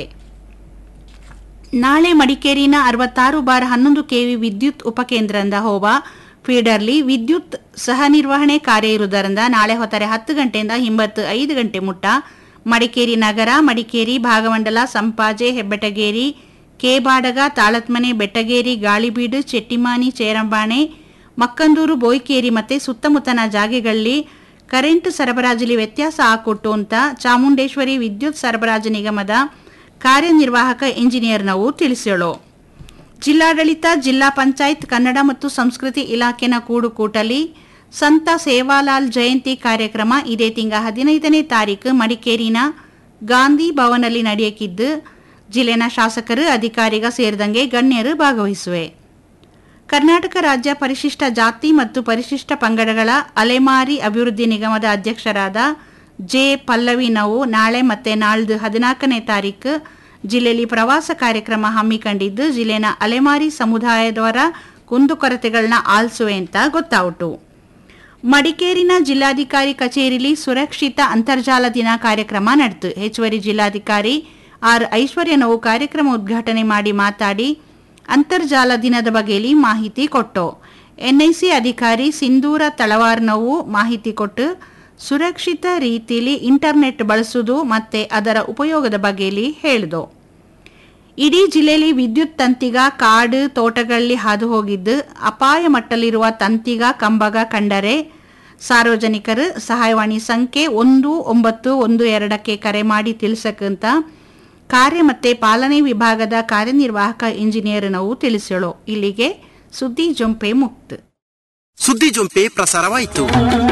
S11: ನಾಳೆ ಮಡಿಕೇರಿನ ಅರವತ್ತಾರು ಬಾರ್ ಹನ್ನೊಂದು ಕೆವಿ ವಿದ್ಯುತ್ ಉಪಕೇಂದ್ರದಿಂದ ಹೋವ ಫೀಡರ್ಲಿ ವಿದ್ಯುತ್ ಸಹ ನಿರ್ವಹಣೆ ಕಾರ್ಯ ಇರುವುದರಿಂದ ನಾಳೆ ಹೊತ್ತರೆ ಹತ್ತು ಗಂಟೆಯಿಂದ ಹಿಂಬತ್ತು ಐದು ಗಂಟೆ ಮುಟ್ಟ ಮಡಿಕೇರಿ ನಗರ ಮಡಿಕೇರಿ ಭಾಗಮಂಡಲ ಸಂಪಾಜೆ ಹೆಬ್ಬೆಟಗೇರಿ ಕೇಬಾಡಗ ತಾಳತ್ಮನೆ ಬೆಟ್ಟಗೇರಿ ಗಾಳಿಬೀಡು ಚೆಟ್ಟಿಮಾನಿ ಚೇರಂಬಾಣೆ ಮಕ್ಕಂದೂರು ಬೋಯ್ಕೇರಿ ಮತ್ತೆ ಸುತ್ತಮುತ್ತನ ಜಾಗೆಗಳಲ್ಲಿ ಕರೆಂಟ್ ಸರಬರಾಜಲ್ಲಿ ವ್ಯತ್ಯಾಸ ಹಾಕೊಟ್ಟು ಅಂತ ಚಾಮುಂಡೇಶ್ವರಿ ವಿದ್ಯುತ್ ಸರಬರಾಜು ನಿಗಮದ ಕಾರ್ಯನಿರ್ವಾಹಕ ಇಂಜಿನಿಯರ್ ನಾವು ತಿಳಿಸೋಳು ಜಿಲ್ಲಾಡಳಿತ ಜಿಲ್ಲಾ ಪಂಚಾಯತ್ ಕನ್ನಡ ಮತ್ತು ಸಂಸ್ಕೃತಿ ಇಲಾಖೆನ ಕೂಡುಕೂಟಲಿ ಸಂತ ಸೇವಾಲಾಲ್ ಜಯಂತಿ ಕಾರ್ಯಕ್ರಮ ಇದೇ ತಿಂಗ ಹದಿನೈದನೇ ತಾರೀಕು ಮಡಿಕೇರಿನ ಗಾಂಧಿ ಭವನಲ್ಲಿ ನಡೆಯಕಿದ್ದು ಜಿಲ್ಲೆನ ಶಾಸಕರು ಅಧಿಕಾರಿಗ ಸೇರಿದಂಗೆ ಗಣ್ಯರು ಭಾಗವಹಿಸುವೆ ಕರ್ನಾಟಕ ರಾಜ್ಯ ಪರಿಶಿಷ್ಟ ಜಾತಿ ಮತ್ತು ಪರಿಶಿಷ್ಟ ಪಂಗಡಗಳ ಅಲೆಮಾರಿ ಅಭಿವೃದ್ಧಿ ನಿಗಮದ ಅಧ್ಯಕ್ಷರಾದ ಜೆ ಪಲ್ಲವಿ ನಾವು ನಾಳೆ ಮತ್ತೆ ನಾಳ್ದು ಹದಿನಾಲ್ಕನೇ ತಾರೀಕು ಜಿಲ್ಲೆಯಲ್ಲಿ ಪ್ರವಾಸ ಕಾರ್ಯಕ್ರಮ ಹಮ್ಮಿಕೊಂಡಿದ್ದು ಜಿಲ್ಲೆನ ಅಲೆಮಾರಿ ಸಮುದಾಯದವರ ಕುಂದುಕೊರತೆಗಳನ್ನ ಆಲಿಸುವೆ ಅಂತ ಗೊತ್ತಾಯಿತು ಮಡಿಕೇರಿನ ಜಿಲ್ಲಾಧಿಕಾರಿ ಕಚೇರಿಲಿ ಸುರಕ್ಷಿತ ಅಂತರ್ಜಾಲ ದಿನ ಕಾರ್ಯಕ್ರಮ ನಡೆತು ಹೆಚ್ಚುವರಿ ಜಿಲ್ಲಾಧಿಕಾರಿ ಆರ್ ಐಶ್ವರ್ಯನವು ಕಾರ್ಯಕ್ರಮ ಉದ್ಘಾಟನೆ ಮಾಡಿ ಮಾತಾಡಿ ಅಂತರ್ಜಾಲ ದಿನದ ಬಗ್ಗೆಯಲ್ಲಿ ಮಾಹಿತಿ ಕೊಟ್ಟು ಎನ್ಐಸಿ ಅಧಿಕಾರಿ ಸಿಂಧೂರ ತಳವಾರ್ನವು ಮಾಹಿತಿ ಕೊಟ್ಟು ಸುರಕ್ಷಿತ ರೀತಿಯಲ್ಲಿ ಇಂಟರ್ನೆಟ್ ಬಳಸುವುದು ಮತ್ತೆ ಅದರ ಉಪಯೋಗದ ಬಗ್ಗೆಯಲ್ಲಿ ಹೇಳಿದು ಇಡೀ ಜಿಲ್ಲೆಯಲ್ಲಿ ವಿದ್ಯುತ್ ತಂತಿಗ ಕಾಡು ತೋಟಗಳಲ್ಲಿ ಹಾದು ಹೋಗಿದ್ದು ಅಪಾಯ ಮಟ್ಟಲಿರುವ ತಂತಿಗ ಕಂಬಗ ಕಂಡರೆ ಸಾರ್ವಜನಿಕರು ಸಹಾಯವಾಣಿ ಸಂಖ್ಯೆ ಒಂದು ಒಂಬತ್ತು ಒಂದು ಎರಡಕ್ಕೆ ಕರೆ ಮಾಡಿ ತಿಳಿಸಕ್ಕಂತ ಕಾರ್ಯ ಮತ್ತೆ ಪಾಲನೆ ವಿಭಾಗದ ಕಾರ್ಯನಿರ್ವಾಹಕ ಇಂಜಿನಿಯರ್ ನಾವು ತಿಳಿಸೋಳು ಇಲ್ಲಿಗೆ ಸುದ್ದಿ ಜೊಂಪೆ ಮುಕ್ತ
S10: ಸುದ್ದಿ ಜೊಂಪೆ ಪ್ರಸಾರವಾಯಿತು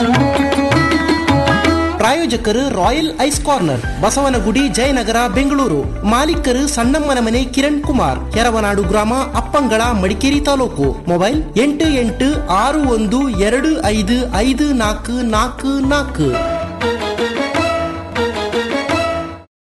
S10: ಪ್ರಾಯೋಜಕರು royal ice corner Basavanagudi Jayanagar Bengaluru ಮಾಲೀಕರು ಸಣ್ಣಮ್ಮನ ಮನೆ ಕಿರಣ್ ಕುಮಾರ್ ಯರವನಾಡು ಗ್ರಾಮ ಅಪ್ಪಂಗಳ ಮಡಿಕೇರಿ ತಾಲೂಕು ಮೊಬೈಲ್ ಎಂಟು ಎಂಟು ಆರು ಒಂದು ಎರಡು ಐದು ಐದು ನಾಲ್ಕು ನಾಲ್ಕು ನಾಲ್ಕು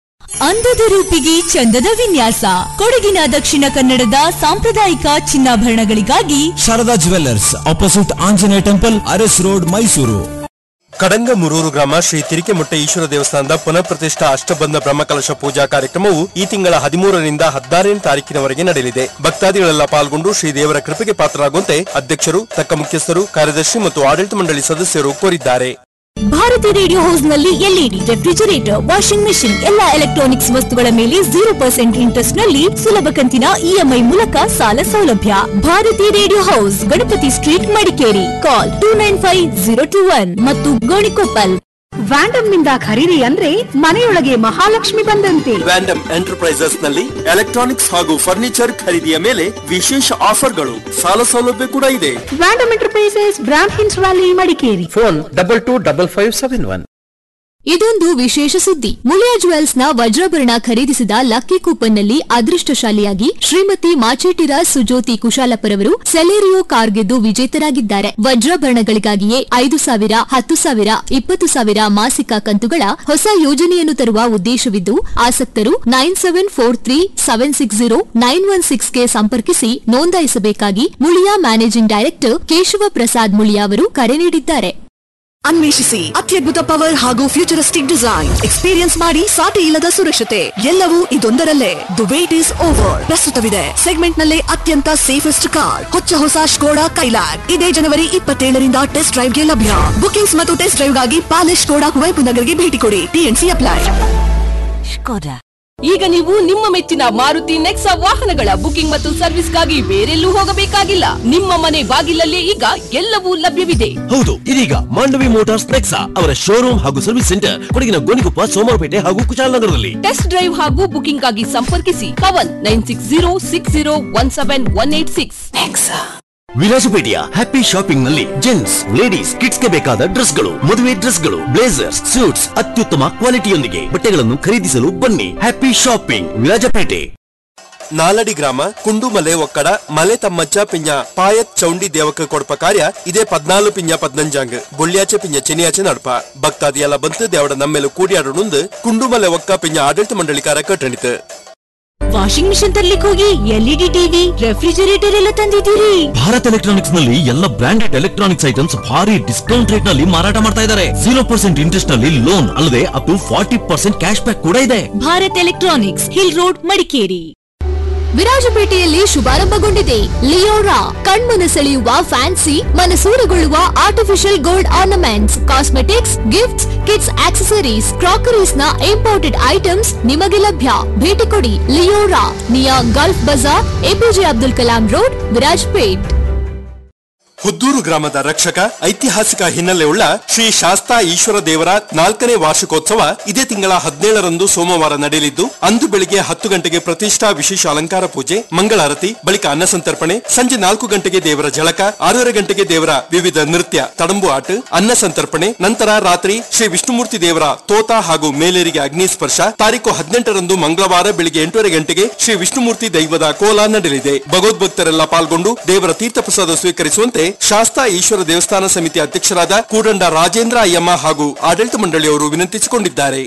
S12: ಅಂದದ ರೂಪಿಗೆ ಚಂದದ ವಿನ್ಯಾಸ ಕೊಡಗಿನ ದಕ್ಷಿಣ ಕನ್ನಡದ ಸಾಂಪ್ರದಾಯಿಕ ಚಿನ್ನಾಭರಣಗಳಿಗಾಗಿ
S13: Sharada jewellers opposite Anjaneya temple Aras road Mysuru
S14: Kadanga Murur ಗ್ರಾಮ ಶ್ರೀ ತಿರಿಕೆಮುಟ್ಟೆ ಈಶ್ವರ ದೇವಸ್ಥಾನದ ಪುನಃ ಪ್ರತಿಷ್ಠಾ ಅಷ್ಟಬಂಧ ಬ್ರಹ್ಮಕಲಶ ಪೂಜಾ ಕಾರ್ಯಕ್ರಮವು ಈ ತಿಂಗಳ ಹದಿಮೂರರಿಂದ ಹದಿನಾರನೇ ತಾರೀಕಿನವರೆಗೆ ನಡೆಯಲಿದೆ ಭಕ್ತಾದಿಗಳೆಲ್ಲ ಪಾಲ್ಗೊಂಡು ಶ್ರೀ ದೇವರ ಕೃಪೆಗೆ ಪಾತ್ರರಾಗುವಂತೆ ಅಧ್ಯಕ್ಷರು ತಕ್ಕ ಮುಖ್ಯಸ್ಥರು ಕಾರ್ಯದರ್ಶಿ ಮತ್ತು ಆಡಳಿತ ಮಂಡಳಿ ಸದಸ್ಯರು ಕೋರಿದ್ದಾರೆ
S12: ಭಾರತಿ ರೇಡಿಯೋ ಹೌಸ್ ನಲ್ಲಿ ಎಲ್ಇಡಿ ರೆಫ್ರಿಜರೇಟರ್ ವಾಷಿಂಗ್ ಮೆಷಿನ್ ಎಲ್ಲಾ ಎಲೆಕ್ಟ್ರಾನಿಕ್ಸ್ ವಸ್ತುಗಳ ಮೇಲೆ ಜೀರೋ ಪರ್ಸೆಂಟ್ ಇಂಟ್ರೆಸ್ಟ್ ನಲ್ಲಿ ಸುಲಭ ಕಂತಿನ ಇಎಂಐ ಮೂಲಕ ಸಾಲ ಸೌಲಭ್ಯ Bharati radio house Ganapati street Madikeri call two nine five zero two one ಮತ್ತು ಗೋಣಿಕೊಪ್ಪಲ್
S15: ವ್ಯಾಂಡಮ್ ನಿಂದ ಖರೀದಿ ಅಂದ್ರೆ ಮನೆಯೊಳಗೆ ಮಹಾಲಕ್ಷ್ಮಿ ಬಂದಂತೆ
S14: ವ್ಯಾಂಡಮ್ ಎಂಟರ್ಪ್ರೈಸಸ್ ನಲ್ಲಿ ಎಲೆಕ್ಟ್ರಾನಿಕ್ಸ್ ಹಾಗೂ ಫರ್ನಿಚರ್ ಖರೀದಿಯ ಮೇಲೆ ವಿಶೇಷ ಆಫರ್ಗಳು ಸಾಲ ಸೌಲಭ್ಯ ಕೂಡ ಇದೆ
S15: ವ್ಯಾಂಡಮ್ ಎಂಟರ್ಪ್ರೈಸಸ್ ಬ್ರಾಂಡ್ ಹಿನ್ಸ್ valley Madikeri
S16: phone double two double five seven one
S12: ಇದೊಂದು ವಿಶೇಷ ಸುದ್ದಿ ಮುಳಿಯಾ ಜುವೆಲ್ಸ್ ನ ವಜ್ರಾಭರಣ ಖರೀದಿಸಿದ ಲಕ್ಕಿ ಕೂಪನ್ ನಲ್ಲಿ ಅದೃಷ್ಟಶಾಲಿಯಾಗಿ ಶ್ರೀಮತಿ ಮಾಚೇಟಿರ ಸುಜೋತಿ ಕುಶಾಲಪ್ಪರವರು ಸೆಲೆರಿಯೋ ಕಾರ್ ಗೆದ್ದು ವಿಜೇತರಾಗಿದ್ದಾರೆ ವಜ್ರಾಭರಣಗಳಿಗಾಗಿಯೇ ಐದು ಸಾವಿರ ಹತ್ತು ಸಾವಿರ ಇಪ್ಪತ್ತು ಸಾವಿರ ಮಾಸಿಕ ಕಂತುಗಳ ಹೊಸ ಯೋಜನೆಯನ್ನು ತರುವ ಉದ್ದೇಶವಿದ್ದು ಆಸಕ್ತರು nine seven four three seven six zero nine one ಸಿಕ್ಸ್ಗೆ ಸಂಪರ್ಕಿಸಿ ನೋಂದಾಯಿಸಬೇಕಾಗಿ ಮುಳಿಯಾ ಮ್ಯಾನೇಜಿಂಗ್ ಡೈರೆಕ್ಟರ್ ಕೇಶವ ಪ್ರಸಾದ್ ಮುಳಿಯಾ ಅವರು ಕರೆ ನೀಡಿದ್ದಾರೆ
S17: ಅನ್ವೇಷಿಸಿ ಅತ್ಯದ್ಭುತ ಪವರ್ ಹಾಗೂ ಫ್ಯೂಚರಿಸ್ಟಿಕ್ ಡಿಸೈನ್ ಎಕ್ಸ್ಪೀರಿಯನ್ಸ್ ಮಾಡಿ ಸಾಟಿ ಇಲ್ಲದ ಸುರಕ್ಷತೆ ಎಲ್ಲವೂ ಇದೊಂದರಲ್ಲೇ ದ ವೇಟ್ ಈಸ್ ಓವರ್ ಪ್ರಸ್ತುತವಿದೆ ಸೆಗ್ಮೆಂಟ್ ನಲ್ಲೇ ಅತ್ಯಂತ ಸೇಫೆಸ್ಟ್ ಕಾರ್ ಹೊಚ್ಚ ಹೊಸ ಸ್ಕೋಡಾ ಕೈಲಾಕ್ ಇದೇ ಜನವರಿ ಇಪ್ಪತ್ತೇಳರಿಂದ ಟೆಸ್ಟ್ ಡ್ರೈವ್ಗೆ ಲಭ್ಯ ಬುಕಿಂಗ್ಸ್ ಮತ್ತು ಟೆಸ್ಟ್ ಡ್ರೈವ್ಗಾಗಿ ಪ್ಯಾಲೇಸ್ ಸ್ಕೋಡಾ ಕುವೆಂಪು ನಗರ್ಗೆ ಭೇಟಿ ಕೊಡಿ ಟಿಎನ್ಸಿ ಅಪ್ಲೈ
S18: ಈಗ ನೀವು ನಿಮ್ಮ ಮೆಚ್ಚಿನ ಮಾರುತಿ ನೆಕ್ಸಾ ವಾಹನಗಳ ಬುಕಿಂಗ್ ಮತ್ತು ಸರ್ವಿಸ್ಗಾಗಿ ಬೇರೆಲ್ಲೂ ಹೋಗಬೇಕಾಗಿಲ್ಲ ನಿಮ್ಮ ಮನೆ ಬಾಗಿಲಲ್ಲೇ ಈಗ ಎಲ್ಲವೂ ಲಭ್ಯವಿದೆ
S19: ಹೌದು ಇದೀಗ ಮಾಂಡವಿ ಮೋಟಾರ್ಸ್ ನೆಕ್ಸಾ ಅವರ ಶೋರೂಮ್ ಹಾಗೂ ಸರ್ವಿಸ್ ಸೆಂಟರ್ ಕೊಡಗಿನ ಗೋಣಿಕೊಪ್ಪ ಸೋಮವಾರಪೇಟೆ ಹಾಗೂ ಕುಶಾಲನಗರದಲ್ಲಿ
S18: ಟೆಸ್ಟ್ ಡ್ರೈವ್ ಹಾಗೂ ಬುಕಿಂಗ್ ಆಗಿ ಸಂಪರ್ಕಿಸಿ Pavan nine six zero six zero one seven one eight six
S19: ವಿರಾಜಪೇಟೆಯ ಹ್ಯಾಪಿ ಶಾಪಿಂಗ್ ನಲ್ಲಿ ಜೆಂಟ್ಸ್ ಲೇಡೀಸ್ ಕಿಡ್ಸ್ ಗೆ ಬೇಕಾದ ಡ್ರೆಸ್ಗಳು ಮದುವೆ ಡ್ರೆಸ್ಗಳು ಬ್ಲೇಸರ್ಸ್ ಸೂಟ್ಸ್ ಅತ್ಯುತ್ತಮ ಕ್ವಾಲಿಟಿಯೊಂದಿಗೆ ಬಟ್ಟೆಗಳನ್ನು ಖರೀದಿಸಲು ಬನ್ನಿ ಹ್ಯಾಪಿ ಶಾಪಿಂಗ್ ವಿರಾಜಪೇಟೆ
S14: ನಾಲಡಿ ಗ್ರಾಮ ಕುಂಡುಮಲೆ ಒಕ್ಕಡ ಮಲೆ ತಮ್ಮಚ್ಚ ಪಿಂಜ ಪಾಯತ್ ಚೌಂಡಿ ದೇವಕ ಕೊಡಪ ಕಾರ್ಯ ಇದೇ ಪದ್ನಾಲು ಪಿಂಜ ಪದ್ನಂಜಾಂಗ್ ಬುಳ್ಳ್ಯಾಚೆ ಪಿಂಜ ಚೆನಿಯಾಚೆ ನಡಪ ಭಕ್ತಾದಿಯೆಲ್ಲ ಬಂತು ದೇವಡ ನಮ್ಮೆಲ್ಲ ಕೂಡಿಯಾಡೋಣಂದು ಕುಂಡುಮಲೆ ಒಕ್ಕ ಪಿಂಜ ಆಡಳಿತ ಮಂಡಳಿಕಾರ ಕಟ್ಟಣಿತು
S12: ವಾಷಿಂಗ್ ಮಿಷನ್ ತರ್ಲಿಕ್ಕೆ ಹೋಗಿ ಎಲ್ಇಡಿ ಟಿವಿ ರೆಫ್ರಿಜರೇಟರ್ ಎಲ್ಲ ತಂದಿದ್ದೀರಿ
S19: ಭಾರತ್ ಎಲೆಕ್ಟ್ರಾನಿಕ್ಸ್ ನಲ್ಲಿ ಎಲ್ಲ ಬ್ರಾಂಡೆಡ್ ಎಲೆಕ್ಟ್ರಾನಿಕ್ಸ್ ಐಟಮ್ಸ್ ಭಾರಿ ಡಿಸ್ಕೌಂಟ್ ರೇಟ್ ನಲ್ಲಿ ಮಾರಾಟ ಮಾಡ್ತಾ ಇದ್ದಾರೆ ಜೀರೋ ಪರ್ಸೆಂಟ್ ಇಂಟ್ರೆಸ್ಟ್ ನಲ್ಲಿ ಲೋನ್ ಅಲ್ಲದೆ up to forty percent cash back ಕೂಡ ಇದೆ
S12: Bharat electronics hill road Madikeri ವಿರಾಜಪೇಟೆಯಲ್ಲಿ ಶುಭಾರಂಭಗೊಂಡಿದೆ ಲಿಯೋರಾ ಕಣ್ಮನ ಸೆಳೆಯುವ ಫ್ಯಾನ್ಸಿ ಮನಸೂರೆಗೊಳ್ಳುವ artificial gold ornaments cosmetics gifts kids accessories crockeries ನ ಇಂಪೋರ್ಟೆಡ್ ಐಟಮ್ಸ್ ನಿಮಗೆ ಲಭ್ಯ ಭೇಟಿ ಕೊಡಿ ಲಿಯೋರಾ ನಿಯಾ Gulf Bazaar APJ Abdul Kalam road Virajpet
S14: Huddur ಗ್ರಾಮದ ರಕ್ಷಕ ಐತಿಹಾಸಿಕ ಹಿನ್ನೆಲೆಯುಳ್ಳ ಶ್ರೀ ಶಾಸ್ತಾ ಈಶ್ವರ ದೇವರ ನಾಲ್ಕನೇ ವಾರ್ಷಿಕೋತ್ಸವ ಇದೇ ತಿಂಗಳ ಹದಿನೇಳರಂದು ಸೋಮವಾರ ನಡೆಯಲಿದ್ದು ಅಂದು ಬೆಳಿಗ್ಗೆ ಹತ್ತು ಗಂಟೆಗೆ ಪ್ರತಿಷ್ಠಾ ವಿಶೇಷ ಅಲಂಕಾರ ಪೂಜೆ ಮಂಗಳಾರತಿ ಬಳಿಕ ಅನ್ನ ಸಂತರ್ಪಣೆ ಸಂಜೆ ನಾಲ್ಕು ಗಂಟೆಗೆ ದೇವರ ಜಳಕ ಆರೂವರೆ ಗಂಟೆಗೆ ದೇವರ ವಿವಿಧ ನೃತ್ಯ ತಡಂಬು ಆಟ ಅನ್ನ ಸಂತರ್ಪಣೆ ನಂತರ ರಾತ್ರಿ ಶ್ರೀ ವಿಷ್ಣುಮೂರ್ತಿ ದೇವರ ತೋತ ಹಾಗೂ ಮೇಲೇರಿಗೆ ಅಗ್ನಿ ಸ್ಪರ್ಶ ತಾರೀಕು ಹದಿನೆಂಟರಂದು ಮಂಗಳವಾರ ಬೆಳಿಗ್ಗೆ ಎಂಟೂವರೆ ಗಂಟೆಗೆ ಶ್ರೀ ವಿಷ್ಣುಮೂರ್ತಿ ದೈವದ ಕೋಲ ನಡೆಯಲಿದೆ ಭಗವದ್ಭಕ್ತರೆಲ್ಲ ಪಾಲ್ಗೊಂಡು ದೇವರ ತೀರ್ಥಪ್ರಸಾದ ಸ್ವೀಕರಿಸುವಂತೆ ಶಾಸ್ತಾ ಈಶ್ವರ ದೇವಸ್ಥಾನ ಸಮಿತಿ ಅಧ್ಯಕ್ಷರಾದ ಕೂಡಂಡ ರಾಜೇಂದ್ರ ಅಯ್ಯಮ್ಮ ಹಾಗೂ ಆಡಳಿತ ಮಂಡಳಿಯವರು ವಿನಂತಿಸಿಕೊಂಡಿದ್ದಾರೆ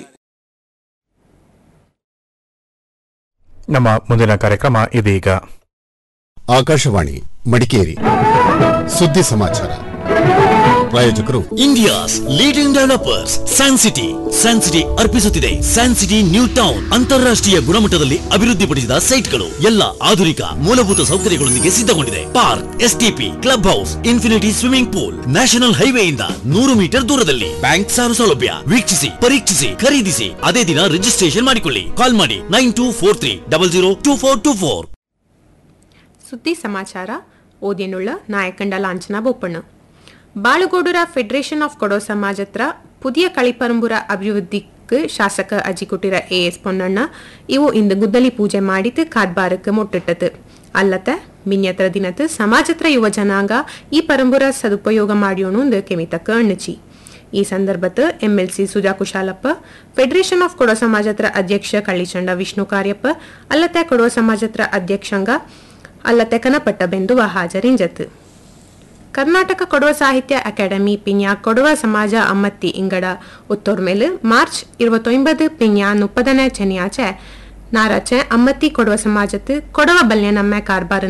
S1: ನಮ್ಮ ಮುಂದಿನ ಕಾರ್ಯಕ್ರಮ ಇದೀಗ
S20: ಆಕಾಶವಾಣಿ ಮಡಿಕೇರಿ ಸುದ್ದಿ ಸಮಾಚಾರ ಪ್ರಾಯೋಜಕರು
S19: India's leading developers San City San City ಅರ್ಪಿಸುತ್ತಿದೆ ಸ್ಯಾನ್ ಸಿಟಿ ನ್ಯೂ ಟೌನ್ ಅಂತಾರಾಷ್ಟ್ರೀಯ ಗುಣಮಟ್ಟದಲ್ಲಿ ಅಭಿವೃದ್ಧಿಪಡಿಸಿದ ಸೈಟ್ಗಳು ಎಲ್ಲ ಆಧುನಿಕ ಮೂಲಭೂತ ಸೌಕರ್ಯಗಳೊಂದಿಗೆ ಸಿದ್ಧಗೊಂಡಿದೆ park STP club house infinity swimming pool national ಹೈವೇಯಿಂದ ನೂರು ಮೀಟರ್ ದೂರದಲ್ಲಿ ಬ್ಯಾಂಕ್ ಸಾಲ ಸೌಲಭ್ಯ ವೀಕ್ಷಿಸಿ ಪರೀಕ್ಷಿಸಿ ಖರೀದಿಸಿ ಅದೇ ದಿನ ರಿಜಿಸ್ಟ್ರೇಷನ್ ಮಾಡಿಕೊಳ್ಳಿ ಕಾಲ್ ಮಾಡಿ nine two four three double zero two four two four
S21: ಸುದ್ದಿ ಸಮಾಚಾರ ಓದಿನುಳ್ಳ ನಾಯಕಂಡ ಲಾಂಛನ ಬೊಪ್ಪಣ್ಣ ಬಾಳುಗೋಡುರ ಫೆಡರೇಷನ್ ಆಫ್ ಕೊಡೋ ಸಮಾಜತ್ರ புதிய களிப்பரம்புர அபிவிருத்திக்கு ಶಾಸಕ ಅಜಿಕುಟಿರ ಎ ಎಸ್ ಪೊನ್ನಣ್ಣ ಇವು ಇಂದು ಗುದ್ದಲಿ ಪೂಜೆ ಮಾಡಿತು ಕಾದ್ಬಾರಕ್ಕೆ ಮುಟ್ಟಿಟ್ಟது ಅಲ್ಲತ್ತ ಮಿನ್ಯತ್ರ ದಿನತ್ ಸಮಾಜತ್ರ ಯುವ ಜನಾಂಗ ಈ ಪರಂಪುರ ಸದುಪಯೋಗ ಮಾಡಿಯೋಣ ಎಂದು ಕೆಮಿತಕ್ಕ ಅಣ್ಣಚಿ ಈ ಸಂದರ್ಭದ MLC Suja Kushalappa federation of ಕೊಡೋ ಸಮಾಜತ್ರ ಅಧ್ಯಕ್ಷ ಕಳ್ಳಿಚಂಡ ವಿಷ್ಣು ಕಾರ್ಯಪ್ಪ ಅಲ್ಲತ್ತೆ ಕೊಡೋ ಸಮಾಜತ್ರ ಅಧ್ಯಕ್ಷಂಗ ಅಲ್ಲತ್ತೆ ಕನಪಟ್ಟ ಬೆಂದುವ ಹಾಜರಿಂಜತ್ ಕರ್ನಾಟಕ ಕೊಡವ ಸಾಹಿತ್ಯ ಅಕಾಡೆಮಿ ಪಿಂಜ ಕೊಡವ ಸಮಾಜ ಅಮ್ಮತ್ತಿ ಇಂಗಡ ಉತ್ತೋರ್ಮೇಲು ಮಾರ್ಚ್ ഇരുപത്തൊൻപത് പിഞ്ഞ മുപ്പതിന് ശനിയാഴ്ച ഞായറാഴ്ച അമ്മത്തി കൊടുവ സമാജത്ത് കൊടവ ബല്യ നമ്മെ കാർബാർ